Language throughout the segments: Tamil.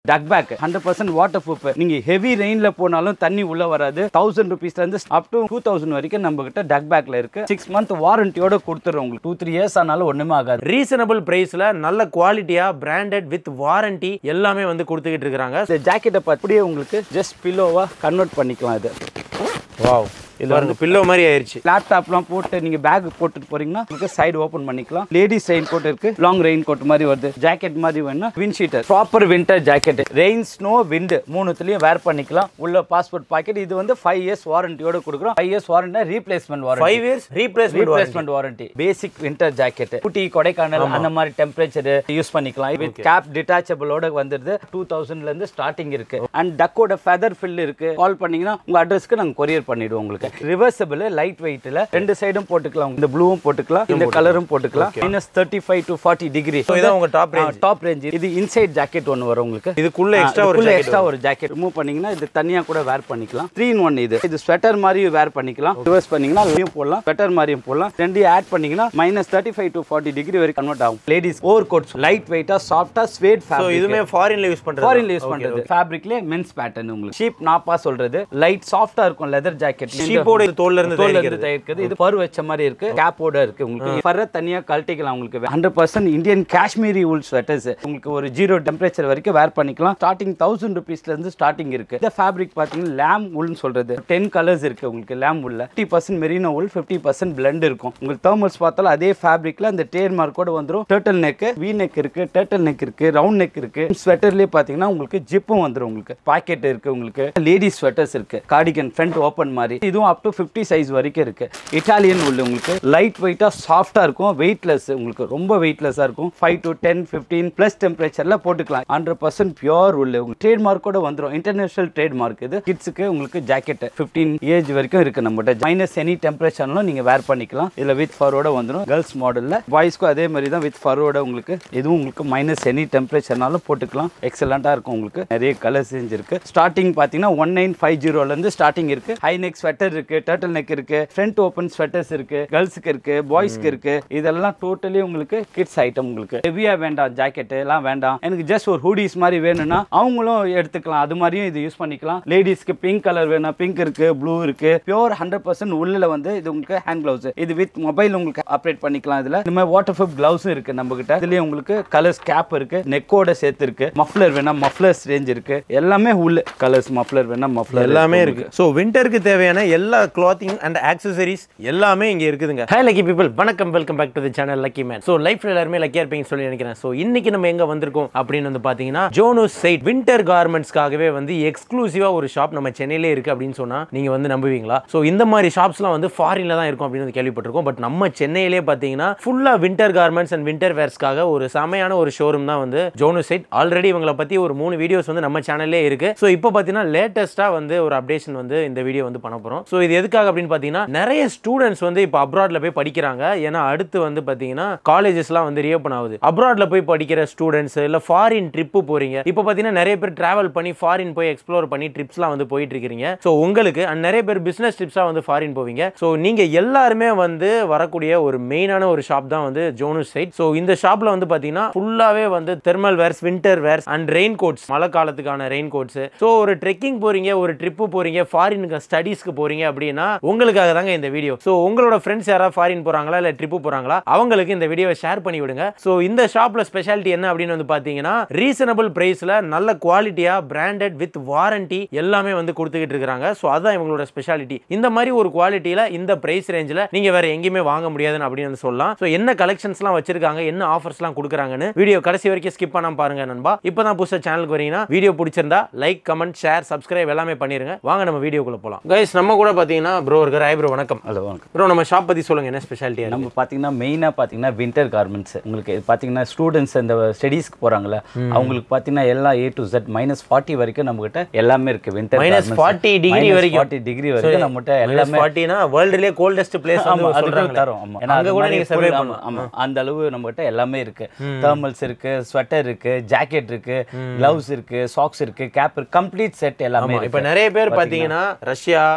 டக் back hundred percent waterproof நீங்க ஹெவி ரெயின்ல போனாலும் தண்ணி உள்ள வராது தௌசண்ட் ருபீஸ்ல இருந்து அப் டு டூ தௌசண்ட் வரைக்கும் நம்ம கிட்ட டக் பேக்ல இருக்கு சிக்ஸ் மந்த் வாரண்டியோட கொடுத்துறோம் உங்களுக்கு டூ த்ரீ இயர்ஸ் ஆனாலும் ஒண்ணுமே ஆகாது ரீசனபிள் பிரைஸ்ல நல்ல குவாலிட்டியா பிராண்டட் வித் வாரண்டி எல்லாமே வந்து கொடுத்துக்கிட்டு இருக்காங்க இந்த ஜாக்கெட்டை அப்படியே உங்களுக்கு ஜஸ்ட் பில்லோவா கன்வெர்ட் பண்ணிக்கலாம் இது வாவ் இது வந்து பில்லோ மாதிரி ஆயிருச்சு லேப்டாப்லாம் போட்டு நீங்க பேக் போட்டுட்டு போறீங்கன்னா உங்களுக்கு சைடு ஓபன் பண்ணிக்கலாம் லேடிஸ் ரெயின் கோட் இருக்கு லாங் ரெயின் கோட் மாதிரி வருது ஜாக்கெட் மாதிரி வேணும்னா windcheater proper winter jacket rain snow wind மூணுத்துலயும் வேர் பண்ணிக்கலாம் உள்ள பாஸ்போர்ட் பாக்கெட் இது வந்து ஃபைவ் இயர்ஸ் வாரண்டியோட கொடுக்குறோம் five years warranty replacement warranty five years replacement replacement warranty basic winter jacket Ooty Kodaikanal அந்த மாதிரி டெம்பரேச்சர் யூஸ் பண்ணிக்கலாம் வித் கேப் டிட்டாச்சபிளோட வந்துருது டூ தௌசண்ட்ல இருந்து ஸ்டார்டிங் இருக்கு அண்ட் டக்கோட ஃபெதர் ஃபில் இருக்கு கால் பண்ணீங்கன்னா உங்க அட்ரஸ்க்கு நாங்க கொரியர் பண்ணிடுவோம் உங்களுக்கு ரிவர்சபிள் லைட் வெயிட்ல ரெண்டு சைடும் போட்டுக்கலாம் இந்த ப்ளூவும் போட்டுக்கலாம் இந்த கலரும் போட்டுக்கலாம் minus thirty five to forty degree So, இதான் உங்க top range. டாப் ரேஞ்ச் இது இன்சைட் ஜாக்கெட் ஒன்று வரும் உங்களுக்கு இதுக்குள்ள எக்ஸ்ட்ரா ஒரு இதுக்குள்ள jacket எக்ஸ்ட்ரா ஒரு ஜாக்கெட் ரிமூவ் பண்ணீங்கன்னா இது தனியா கூட வேர் பண்ணிக்கலாம் த்ரீ இன் ஒன் இது இது ஸ்வெட்டர் மாதிரியும் வேர் பண்ணிக்கலாம் ரிவர்ஸ் பண்ணீங்கன்னா அதுலயும் போடலாம் ஸ்வெட்டர் மாதிரியும் போடலாம் ரெண்டையும் ஆட் பண்ணீங்கன்னா minus thirty five to forty degree வரைக்கும் கன்வெர்ட் ஆகும் லேடிஸ் ஓவர் கோட்ஸ் லைட் வெயிட்டா சாஃப்டா ஸ்வேட் ஸோ இதுவுமே ஃபாரின்ல யூஸ் பண்றது ஃபாரின்ல யூஸ் பண்றது ஃபேப்ரிக்ல மென்ஸ் பேட்டர்ன் உங்களுக்கு ஷீப் நாப்பா சொல்றது லைட் சாஃப்டா இருக்கும் லெதர் ஜாக்கெட் ஷீப்போட இது தோல்ல இருந்து தோல்ல தயாரிக்கிறது இருந்து தயாரிக்கிறது இது பரு வச்ச மாதிரி இருக்கு கேப்போட இருக்கு உங்களுக்கு ஃபர்ற தனியா கழட்டிக்கலாம் உங்களுக்கு hundred percent Indian Kashmiri wool sweaters உங்களுக்கு ஒரு ஜீரோ டெம்பரேச்சர் வரைக்கும் வேர் பண்ணிக்கலாம் ஸ்டார்டிங் தௌசண்ட் ருபீஸ்ல இருந்து ஸ்டார்டிங் இருக்கு இந்த ஃபேப்ரிக் பாத்தீங்கன்னா லேம் உல்னு சொல்றது டென் கலர்ஸ் இருக்கு உங்களுக்கு லேம் உள்ள fifty percent merino wool fifty percent blend இருக்கும் உங்களுக்கு தேர்மல்ஸ் பார்த்தாலும் அதே ஃபேப்ரிக்ல அந்த டேர் மார்க்கோட வந்துரும் டேர்ட்டல் நெக் வி நெக் இருக்கு டேர்ட்டல் நெக் இருக்கு ரவுண்ட் நெக் இருக்கு ஸ்வெட்டர்லயே பாத்தீங்கன்னா உங்களுக்கு ஜிப்பும் வந்துரும் உங்களுக்கு பாக்கெட் இருக்கு உங்களுக்கு லேடிஸ் ஸ்வெட்டர்ஸ் இருக்கு கார்டிகன் ஃப்ரண்ட் ஓப்பன் மாதிரி இதுவும் அப் டு ஃபிஃப்டி சைஸ் வரைக்கும் இருக்கு இட்டாலியன் உள்ள உங்களுக்கு லைட் வெயிட்டா சாஃப்டா இருக்கும் வெயிட்லெஸ் உங்களுக்கு ரொம்ப வெயிட்லெஸ்ஸா இருக்கும் five to ten fifteen plus டெம்பரேச்சர்ல போட்டுக்கலாம் ஹண்ட்ரட் பர்சன்ட் பியோர் உள்ள உங்களுக்கு ட்ரேட் மார்க்கோட வந்துரும் இன்டர்நேஷனல் ட்ரேட் மார்க் இது கிட்ஸுக்கு உங்களுக்கு ஜாக்கெட் ஃபிஃப்டீன் ஏஜ் வரைக்கும் இருக்கு நம்மகிட்ட மைனஸ் எனி டெம்பரேச்சர்னாலும் நீங்க வேர் பண்ணிக்கலாம் இதுல வித் ஃபரோட வந்துரும் கேர்ள்ஸ் மாடல்ல பாய்ஸ்க்கும் அதே மாதிரி தான் வித் ஃபரோட உங்களுக்கு இதுவும் உங்களுக்கு மைனஸ் எனி டெம்பரேச்சர்னாலும் போட்டுக்கலாம் எக்ஸலண்டா இருக்கும் உங்களுக்கு நிறைய கலர்ஸ் இருக்கு ஸ்டார்டிங் பாத்தீங்கன்னா ஒன் நைன் ஃபைவ் ஜீரோல இருந்து ஸ்டார்டிங் இருக்கு ஹை நெக் ஸ்வெட்டர் இருக்கு டர்ட்டில் நெக் இருக்கு ஃப்ரண்ட் ஓப்பன் ஸ்வெட்டர்ஸ் இருக்கு கேர்ள்ஸுக்கு இருக்கு பாய்ஸ்க்கு இருக்கு இதெல்லாம் டோட்டலி உங்களுக்கு கிட்ஸ் ஐட்டம் உங்களுக்கு ஹெவியா வேண்டாம் ஜாக்கெட் எல்லாம் வேண்டாம் எனக்கு ஜஸ்ட் ஒரு ஹூடிஸ் மாதிரி வேணும்னா அவங்களும் எடுத்துக்கலாம் அது மாதிரியும் இது யூஸ் பண்ணிக்கலாம் லேடிஸ்க்கு பிங்க் கலர் வேணும் பிங்க் இருக்கு ப்ளூ இருக்கு பியூர் ஹண்ட்ரட் பர்சன்ட் உள்ள வந்து இது உங்களுக்கு ஹேண்ட் கிளவுஸ் இது வித் மொபைல் உங்களுக்கு ஆப்ரேட் பண்ணிக்கலாம் இதுல இந்த மாதிரி வாட்டர் ப்ரூஃப் கிளவுஸும் இருக்கு நம்ம கிட்ட இதுலயே உங்களுக்கு கலர்ஸ் கேப் இருக்கு நெக்கோட சேர்த்து இருக்கு மஃப்ளர் வேணா மஃப்ளர்ஸ் ரேஞ்ச் இருக்கு எல்லாமே உள்ள கலர்ஸ் மஃப்ளர் வேணா மஃப்ளர் எல்லாமே இருக்கு ஸோ விண்டருக்கு தேவையான எல்லா கிளாத்திங் அண்ட் ஆக்சசரிஸ் எல்லாமே இங்க இருக்குதுங்க ஹே லக்கி பீப்பிள் வணக்கம் welcome back to the channel lucky man so லைஃப்ல எல்லாருமே லக்கியா இருப்பீங்கன்னு சொல்லி நினைக்கிறேன் ஸோ இன்னைக்கு நம்ம எங்க வந்திருக்கோம் அப்படின்னு வந்து பாத்தீங்கன்னா ஜோனோஸ் சைட் விண்டர் கார்மெண்ட்ஸ்க்காகவே வந்து எக்ஸ்க்ளூசிவா ஒரு ஷாப் நம்ம சென்னையிலே இருக்கு அப்படின்னு சொன்னா நீங்க வந்து நம்புவீங்களா ஸோ இந்த மாதிரி ஷாப்ஸ்லாம் வந்து ஃபாரின்ல தான் இருக்கும் அப்படின்னு வந்து கேள்விப்பட்டிருக்கோம் பட் நம்ம சென்னையிலே பாத்தீங்கன்னா ஃபுல்லா விண்டர் கார்மெண்ட்ஸ் அண்ட் விண்டர் வேர்ஸ்க்காக ஒரு செமையான ஒரு ஷோரூம் தான் வந்து ஜோனோ சைட் ஆல்ரெடி இவங்களை பத்தி ஒரு மூணு வீடியோஸ் வந்து நம்ம சேனல்லே இருக்கு ஸோ இப்போ பார்த்தீங்கன்னா லேட்டஸ்டா வந்து ஒரு அப்டேஷன் வந்து இந்த வீடியோ வந்து பண்ண போறோம் ஸோ இது எதுக்காக அப்படின்னு பார்த்தீங்கன்னா நிறைய ஸ்டூடெண்ட்ஸ் வந்து இப்போ அப்ராட்ல போய் படிக்கிறாங்க ஏன்னா அடுத்து வந்து பார்த்தீங்கன்னா காலேஜஸ்லாம் வந்து ரீஓப்பன் ஆகுது அப்ராட்ல போய் படிக்கிற ஸ்டூடெண்ட்ஸ் இல்லை ஃபாரின் ட்ரிப்பு போறீங்க இப்போ பார்த்தீங்கன்னா நிறைய பேர் டிராவல் பண்ணி ஃபாரின் போய் எக்ஸ்ப்ளோர் பண்ணி ட்ரிப்ஸ்லாம் வந்து போயிட்டு இருக்கிறீங்க ஸோ உங்களுக்கு and நிறைய பேர் பிசினஸ் ட்ரிப்ஸாக வந்து ஃபாரின் போவீங்க ஸோ நீங்க எல்லாருமே வந்து வரக்கூடிய ஒரு மெயினான ஒரு ஷாப் தான் வந்து ஜோனஸ் சைட் ஸோ இந்த ஷாப்ல வந்து பார்த்தீங்கன்னா ஃபுல்லாவே வந்து thermal wears winter wears and raincoats மழை காலத்துக்கான ரெயின் கோட்ஸ் ஸோ ஒரு ட்ரெக்கிங் போறீங்க ஒரு ட்ரிப்பு போறீங்க ஃபாரினுக்கு ஸ்டடீஸ்க்கு போறீங்க அப்படின்னா உங்களுக்காக தாங்க இந்த வீடியோ ஸோ உங்களோட ஃப்ரெண்ட்ஸ் யாராவது ஃபாரின் போறாங்களா இல்லை ட்ரிப்பு போறாங்களா அவங்களுக்கு இந்த வீடியோவை ஷேர் பண்ணி விடுங்க ஸோ இந்த ஷாப்ல ஸ்பெஷாலிட்டி என்ன அப்படின்னு வந்து பார்த்தீங்கன்னா ரீசனபிள் பிரைஸ்ல நல்ல குவாலிட்டியா பிராண்டட் வித் வாரண்டி எல்லாமே வந்து கொடுத்துக்கிட்டு இருக்காங்க ஸோ அதுதான் இவங்களோட ஸ்பெஷாலிட்டி இந்த மாதிரி ஒரு குவாலிட்டியில இந்த பிரைஸ் ரேஞ்சில் நீங்க வேற எங்கேயுமே வாங்க முடியாதுன்னு அப்படின்னு வந்து சொல்லலாம் ஸோ என்ன கலெக்ஷன்ஸ்லாம் வச்சிருக்காங்க என்ன ஆஃபர்ஸ்லாம் கொடுக்குறாங்கன்னு வீடியோ கடைசி வரைக்கும் ஸ்கிப் பண்ணாம பாருங்க நண்பா இப்போ தான் புதுசாக சேனலுக்கு வரீங்கன்னா வீடியோ பிடிச்சிருந்தா லைக் கமெண்ட் ஷேர் சப்ஸ்கிரைப் எல்லாமே பண்ணிருங்க வாங்க நம்ம வீடியோக்குள்ள போலாம் கைஸ் நம்ம கூட பார்த்தீங்கன்னா ப்ரோ இருக்கிற ஐ ப்ரோ வணக்கம் ஹலோ வணக்கம் ப்ரோ நம்ம ஷாப் பத்தி சொல்லுங்க என்ன ஸ்பெஷாலிட்டி நம்ம பார்த்தீங்கன்னா மெயினாக பார்த்தீங்கன்னா வின்டர் கார்மெண்ட்ஸ் உங்களுக்கு இது பார்த்தீங்கன்னா ஸ்டூடெண்ட்ஸ் அந்த ஸ்டடீஸ்க்கு போகிறாங்களே அவங்களுக்கு பார்த்தீங்கன்னா எல்லா A to Z minus forty வரைக்கும் நம்மகிட்ட எல்லாமே இருக்கு வின்டர் Minus 40 degree வரைக்கும். ஃபார்ட்டி டிகிரி வரைக்கும் நம்மகிட்ட எல்லாமே ஃபார்ட்டினா வேர்ல்டுலேயே கோல்டஸ்ட் பிளேஸ் ஆமா, வந்து அதுக்கு சொல்றாங்க தரோம் ஆமா ஏன்னா அங்க அது கூட மாதிரி நீங்க full- survey ஆமா, பண்ணலாம். ஆமா அந்த அளவு நம்மகிட்ட எல்லாமே இருக்கு தெர்மல்ஸ் இருக்கு ஸ்வெட்டர் இருக்கு ஜாக்கெட் இருக்கு கிளவுஸ் இருக்கு சாக்ஸ் இருக்கு கேப் இருக்கு கம்ப்ளீட் செட் எல்லாமே ஆமா, இருக்கு இப்ப நிறைய பேர் பாத்தீங்கன்னா ரஷ்யா அண்ட் இன்னும்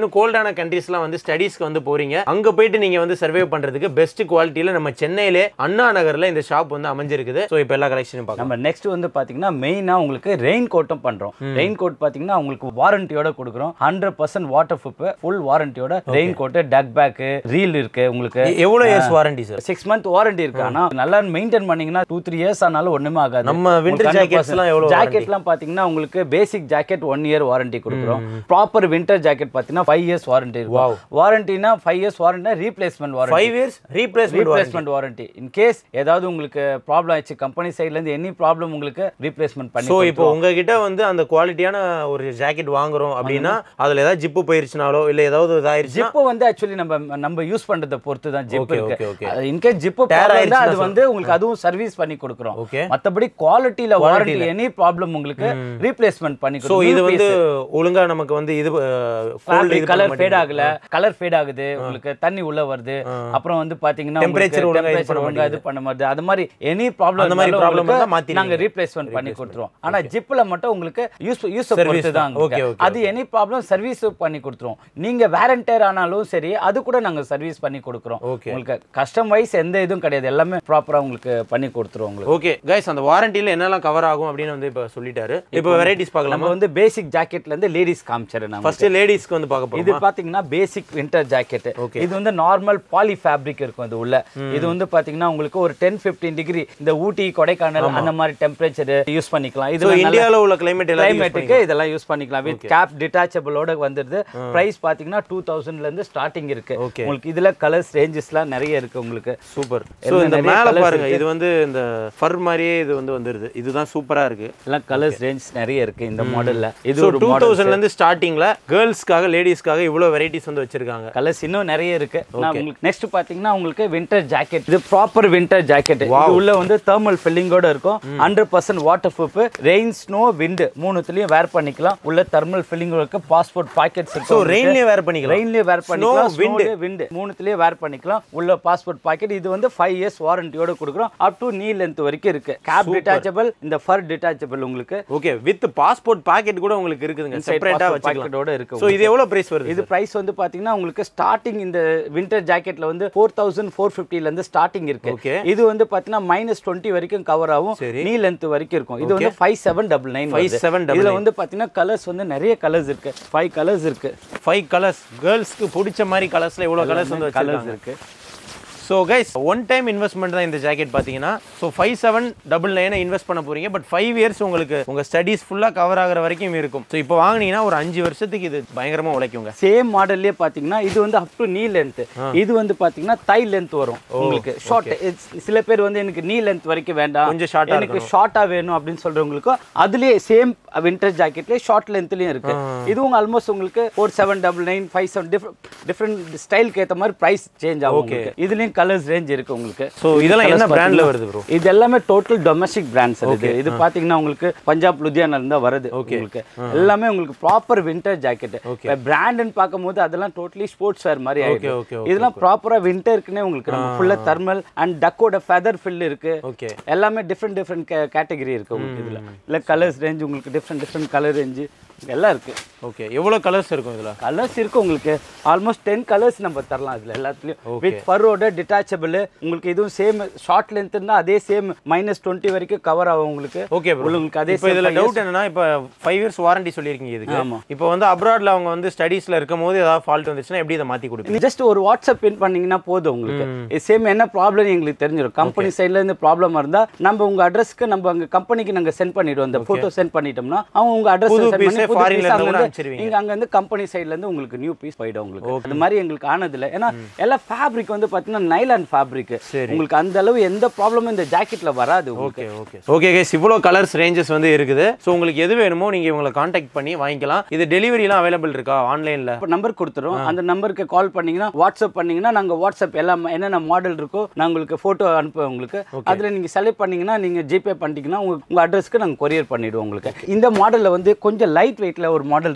இன்னும் கோல்டான கண்ட்ரீஸ்லாம் வந்து ஸ்டடீஸ்க்கு வந்து போறீங்க அங்க போயிட்டு நீங்க வந்து சர்வே பண்றதுக்கு பெஸ்ட் குவாலிட்டியில நம்ம சென்னையிலே அண்ணா நகர்ல இந்த ஷாப் வந்து அமைஞ்சிருக்குது ஸோ இப்போ எல்லா கலெக்ஷனும் பார்க்கலாம் நம்ம நெக்ஸ்ட் வந்து பாத்தீங்கன்னா மெயினா உங்களுக்கு ரெயின் கோட்டும் பண்றோம் ரெயின் கோட் பாத்தீங்கன்னா உங்களுக்கு வாரண்டியோட கொடுக்குறோம் hundred percent waterproof full வாரண்டியோட ரெயின் கோட் டக் பேக் ரீல் இருக்கு உங்களுக்கு எ- எவ்வளவு years warranty sir six month warranty இருக்கு ஆனா நல்லா மெயின்டைன் பண்ணீங்கன்னா டூ த்ரீ இயர்ஸ் ஆனாலும் ஒண்ணுமே ஆகாது நம்ம winter jackets எல்லாம் எவ்வளவு ஜாக்கெட்லாம் பாத்தீங்கன்னா உங்களுக்கு basic jacket one year warranty கொடுக்குறோம் ப்ராப்பர் வின்டர் ஜாக்கெட் பாத்தீங்கன்னா ஃபைவ் இயர்ஸ் வாரண்டி இருக்கும் வாரண்டினா ஃபைவ் இயர்ஸ் வாரண்டினா replacement warranty five years replacement replacement warranty in case ஏதாவது உங்களுக்கு ப்ராப்ளம் ஆயிடுச்சு கம்பெனி சைடுல இருந்து எனி ப்ராப்ளம் உங்களுக்கு ரீப்ளேஸ்மெண்ட் பண்ணி ஸோ இப்போ உங்ககிட்ட வந்து அந்த குவாலிட்டியான ஒரு ஜாக்கெட் வாங்குறோம் அப்படின்னா அதுல ஏதாவது ஜிப்பு போயிருச்சுனாலோ இல்ல ஏதாவது இதாயிருச்சுன்னா ஜிப்பு வந்து ஆக்சுவலி நம்ம நம்ம யூஸ் பண்றத பொறுத்து தான் ஜிப் Okay, இருக்கு okay, okay. In case zip Tear அது ஆயிருச்சுன்னா வந்து உங்களுக்கு அதுவும் சர்வீஸ் பண்ணி கொடுக்குறோம் ஓகே மத்தபடி குவாலிட்டியில வாரண்டி எனி ப்ராப்ளம் உங்களுக்கு ரீப்ளேஸ்மெண்ட் பண்ணி ஸோ இது வந்து ஒழுங்கா நமக்கு வந்து இது கோல்டு இது கலர் ஃபேட் ஆகல கலர் ஃபேட் ஆகுது உங்களுக்கு தண்ணி உள்ள வருது அப்புறம் வந்து பாத்தீங்கன்னா Temperature ஒழுங்கா இது டெம்பரேச்சர் ஒழுங்கா இது பண்ண மாதிரி அது மாதிரி எனி ப்ராப்ளம் அந்த மாதிரி problem இருந்தா மாத்திடுவீங்க. நாங்க ரீப்ளேஸ்மெண்ட் பண்ணி கொடுத்துருவோம் ஆனா ஜிப்ல மட்டும் உங்களுக்கு யூஸ் யூஸ் பொறுத்து தான் Okay, okay, அது எனி ப்ராப்ளம் சர்வீஸ் பண்ணி கொடுத்துருவோம் நீங்க வேரண்டர் ஆனாலும் சரி அது கூட நாங்க சர்வீஸ் பண்ணி கொடுக்குறோம் Okay. உங்களுக்கு கஸ்டம் வைஸ் எந்த இதுவும் கிடையாது எல்லாமே ப்ராப்பரா உங்களுக்கு பண்ணி கொடுத்துருவோம் உங்களுக்கு ஓகே கைஸ் அந்த வாரண்டியில் என்னெல்லாம் கவர் ஆகும் அப்படின்னு வந்து இப்போ சொல்லிட்டாரு இப்போ வெரைட்டிஸ் பார்க்கலாம் நம்ம வந்து பேசிக் ஜாக்கெட்ல இருந்து லேடிஸ் காமிச்சிடுறேன் நான் ஃபர்ஸ்ட் லேடிஸ்க்கு வந்து பார்க்க இது போறோம் பாத்தீங்கன்னா பேசிக் வின்டர் ஜாக்கெட் Okay. இது வந்து நார்மல் பாலி ஃபேப்ரிக் இருக்கும் இது உள்ள இது வந்து பாத்தீங்கன்னா உங்களுக்கு ஒரு டென் 15 டிகிரி இந்த ஊட்டி கொடைக்கானல் அந்த மாதிரி டெம்பரேச்சர் யூஸ் பண்ணிக்கலாம் ஸோ இது இந்தியாவில் உள்ள கிளைமேட் எல்லாம் கிளைமேட்டுக்கு இதெல்லாம் யூஸ் பண்ணிக்கலாம் வித் கேப் டிட்டாச்சபிளோட வந்துருது பிரைஸ் பாத்தீங்கன்னா டூ தௌசண்ட்ல இருந்து ஸ்டார்டிங் இருக்கு Okay. உங்களுக்கு இதுல கலர்ஸ் ரேஞ்சஸ்லாம் நிறைய இருக்கு உங்களுக்கு சூப்பர் ஸோ எல்லாம் இந்த நிறைய மேலே colours பாருங்க இது வந்து இந்த ஃபர் மாதிரியே இது வந்து வந்துருது இதுதான் சூப்பரா இருக்கு எல்லாம் கலர்ஸ் ரேஞ்ச் நிறைய இருக்கு இந்த மாடல்ல இது ஸோ ஒரு டூ மாடல் தௌசண்ட்லேருந்து ஸ்டார்டிங்கில் கேர்ள்ஸ்க்காக லேடிஸ்க்காக இவ்வளோ வெரைட்டிஸ் வந்து வச்சிருக்காங்க கலர்ஸ் இன்னும் நிறைய இருக்கு நான் உங்களுக்கு நெக்ஸ்ட் பாத்தீங்கன்னா உங்களுக்கு வின்டர் ஜாக்கெட் இது ப்ராப்பர் வின்டர் ஜாக்கெட் இது உள்ள வந்து தெர்மல் ஃபில்லிங்கோட இருக்கும் hundred percent waterproof rain snow wind மூணுத்துலயும் வேர் பண்ணிக்கலாம் உள்ள தெர்மல் ஃபில்லிங் இருக்கு பாஸ்போர்ட் பாக்கெட்ஸ் ஸோ இருக்கு ரெயின்லேயே வேர் பண்ணிக்கலாம் ரெயின்லயே வேர் பண்ணிக்கலாம் விண்ட் விண்ட் மூணுத்துலயே வேர் பண்ணிக்கலாம் உள்ள பாஸ்போர்ட் பாக்கெட் இது வந்து ஃபைவ் இயர்ஸ் வாரண்டியோட கொடுக்குறோம் அப் டு நீ லென்த் வரைக்கும் இருக்கு கேப் டிட்டாச்சபிள் இந்த ஃபர் டிட்டாச்சபிள் உங்களுக்கு ஓகே வித் பாஸ்போர்ட் பாக்கெட் கூட உங்களுக்கு இருக்குதுங்க செப்பரேட்டாக வச்சுக்கலாம் பாக்கெட்டோட இருக்கு ஸோ இது எவ்வளோ பிரைஸ் வருது இது பிரைஸ் வந்து பாத்தீங்கன்னா உங்களுக்கு ஸ்டார்டிங் இந்த வின்டர் ஜாக்கெட்ல வந்து ஃபோர் தௌசண்ட் ஃபோர் ஃபிஃப்டில இருந்து ஸ்டார்டிங் இருக்கு Okay. இது வந்து பாத்தீங்கன்னா மைனஸ் டுவெண்ட்டி வரைக்கும் கவர் ஆகும் சரி. நீ லென்த் வரைக்கும் இருக்கும் இது வந்து ஃபைவ் செவன் டபுள் நைன் 5799. இதுல வந்து பாத்தீங்கன்னா கலர்ஸ் வந்து நிறைய கலர்ஸ் இருக்கு ஃபைவ் கலர்ஸ் இருக்கு ஃபைவ் கலர்ஸ் கேர்ள்ஸ்க்கு பிடிச்ச மாதிரி கலர்ஸ்ல எவ்வளோ கலர்ஸ் வந்து கலர்ஸ் வச்சிருக்காங்க இருக்கு so guys one time investment தான் இந்த ஜாக்கெட் பார்த்தீங்கன்னா ஸோ ஃபைவ் செவன் டபுள் நைனை இன்வெஸ்ட் பண்ண போறீங்க பட் ஃபைவ் இயர்ஸ் உங்களுக்கு உங்கள் ஸ்டடீஸ் ஃபுல்லாக கவர் ஆகிற வரைக்கும் இருக்கும் ஸோ இப்போ வாங்குனீங்கன்னா ஒரு அஞ்சு வருஷத்துக்கு இது பயங்கரமாக உழைக்குங்க சேம் மாடல்லே பாத்தீங்கன்னா இது வந்து அப் டு நீ லென்த் இது வந்து பாத்தீங்கன்னா தை லென்த் வரும் உங்களுக்கு ஷார்ட் சில பேர் வந்து எனக்கு நீ லென்த் வரைக்கும் வேண்டாம் கொஞ்சம் short ஆ எனக்கு ஷார்ட்டா வேணும் அப்படின்னு சொல்றவங்களுக்கு அதுலயே சேம் வின்டர் ஜாக்கெட்லயே ஷார்ட் லென்த்லயும் இருக்கு இதுவும் ஆல்மோஸ்ட் உங்களுக்கு four seven double nine five seven different ஸ்டைலுக்கு ஏத்த மாதிரி பிரைஸ் சேஞ்ச் ஆகும் உங்களுக்கு இதுலயும் கலர்ஸ் ரேஞ்ச் இருக்கு உங்களுக்கு ஸோ இதெல்லாம் என்ன பிராண்டில் வருது ப்ரோ இது எல்லாமே டோட்டல் டொமஸ்டிக் பிராண்ட்ஸ் இது இது பாத்தீங்கன்னா உங்களுக்கு பஞ்சாப் லுதியானா இருந்தா வருது உங்களுக்கு எல்லாமே உங்களுக்கு ப்ராப்பர் வின்டர் ஜாக்கெட் பிராண்ட்னு பார்க்கும்போது அதெல்லாம் டோட்டலி ஸ்போர்ட்ஸ் வேர் மாதிரி ஆயிடுது okay, இதெல்லாம் ப்ராப்பரா வின்டருக்குனே உங்களுக்கு நம்ம ஃபுல்லா தெர்மல் அண்ட் டக்கோட ஃபெதர் ஃபில் இருக்கு ஓகே எல்லாமே டிஃப்ரெண்ட் டிஃப்ரெண்ட் கேட்டகரி இருக்கு உங்களுக்கு இதுல இல்ல கலர்ஸ் ரேஞ்ச் உங்களுக்கு டிஃப்ரெண்ட் டிஃப்ரெண்ட் கலர் ரேஞ்சு எல்லாம் இருக்கு ஓகே எவ்வளோ கலர்ஸ் இருக்கும் இதில் கலர்ஸ் இருக்கு உங்களுக்கு ஆல்மோஸ்ட் டென் கலர்ஸ் நம்ம தரலாம் இதுல எல்லாத்துலயும் வித் ஃபரோட டிட்டாச்சபிள் உங்களுக்கு இதுவும் சேம் ஷார்ட் லென்த் இருந்தா அதே சேம் மைனஸ் டுவெண்ட்டி வரைக்கும் கவர் ஆகும் உங்களுக்கு ஓகே ப்ரோ உங்களுக்கு அதே இப்போ இதில் டவுட் என்னன்னா இப்போ ஃபைவ் இயர்ஸ் வாரண்டி சொல்லியிருக்கீங்க இதுக்கு ஆமா. இப்போ வந்து அப்ராட்ல அவங்க வந்து ஸ்டடீஸ்ல இருக்கும் போது ஏதாவது ஃபால்ட் வந்துச்சுன்னா எப்படி இதை மாற்றி கொடுப்பீங்க ஜஸ்ட் ஒரு வாட்ஸ்அப் பின் பண்ணீங்கன்னா போதும் உங்களுக்கு சேம் என்ன ப்ராப்ளம் எங்களுக்கு தெரிஞ்சிடும் கம்பெனி சைட்ல இருந்து ப்ராப்ளம் இருந்தா நம்ம உங்க அட்ரஸ்க்கு நம்ம அங்க கம்பெனிக்கு நாங்க சென்ட் பண்ணிடுவோம் அந்த போட்டோ சென்ட் பண்ணிட்டோம்னா அவங்க உங்க அட்ரஸ் புது சென்ட் piece பண்ணி புது foreign ல piece இருந்து கூட அங்க அனுப்பிச்சிருவீங்க. இங்க அங்க இருந்து கம்பெனி சைடுல இருந்து உங்களுக்கு நியூ பீஸ் போயிடும் உங்களுக்கு அந்த மாதிரி எங்களுக்கு ஆனது இல்ல ஏன்னா எல்லா ஃபேப்ரிக் வந்து பாத்தீங்கன்னா நைலான் ஃபேப்ரிக் உங்களுக்கு அந்த அளவு எந்த ப்ராப்ளமும் இந்த ஜாக்கெட்ல வராது உங்களுக்கு ஓகே ஓகே ஓகே கைஸ் இவ்வளோ கலர்ஸ் ரேஞ்சஸ் வந்து இருக்குது ஸோ உங்களுக்கு எது வேணுமோ நீங்கள் இவங்களை காண்டாக்ட் பண்ணி வாங்கிக்கலாம் இது டெலிவரிலாம் அவைலபிள் இருக்கா ஆன்லைனில் இப்போ நம்பர் கொடுத்துரும் அந்த நம்பருக்கு கால் பண்ணீங்கன்னா வாட்ஸ்அப் பண்ணீங்கன்னா நாங்க வாட்ஸ்அப் எல்லாம் என்னென்ன மாடல் இருக்கோ நான் உங்களுக்கு போட்டோ அனுப்புவேன் உங்களுக்கு அதுல நீங்க செலக்ட் பண்ணீங்கன்னா நீங்க ஜிபே பண்ணிட்டீங்கன்னா உங்க உங்க அட்ரஸ்க்கு நாங்க கொரியர் பண்ணிடுவோம் உங்களுக்கு இந்த மாடல்ல வந்து கொஞ்சம் லைட் வெயிட்ல ஒரு மாடல்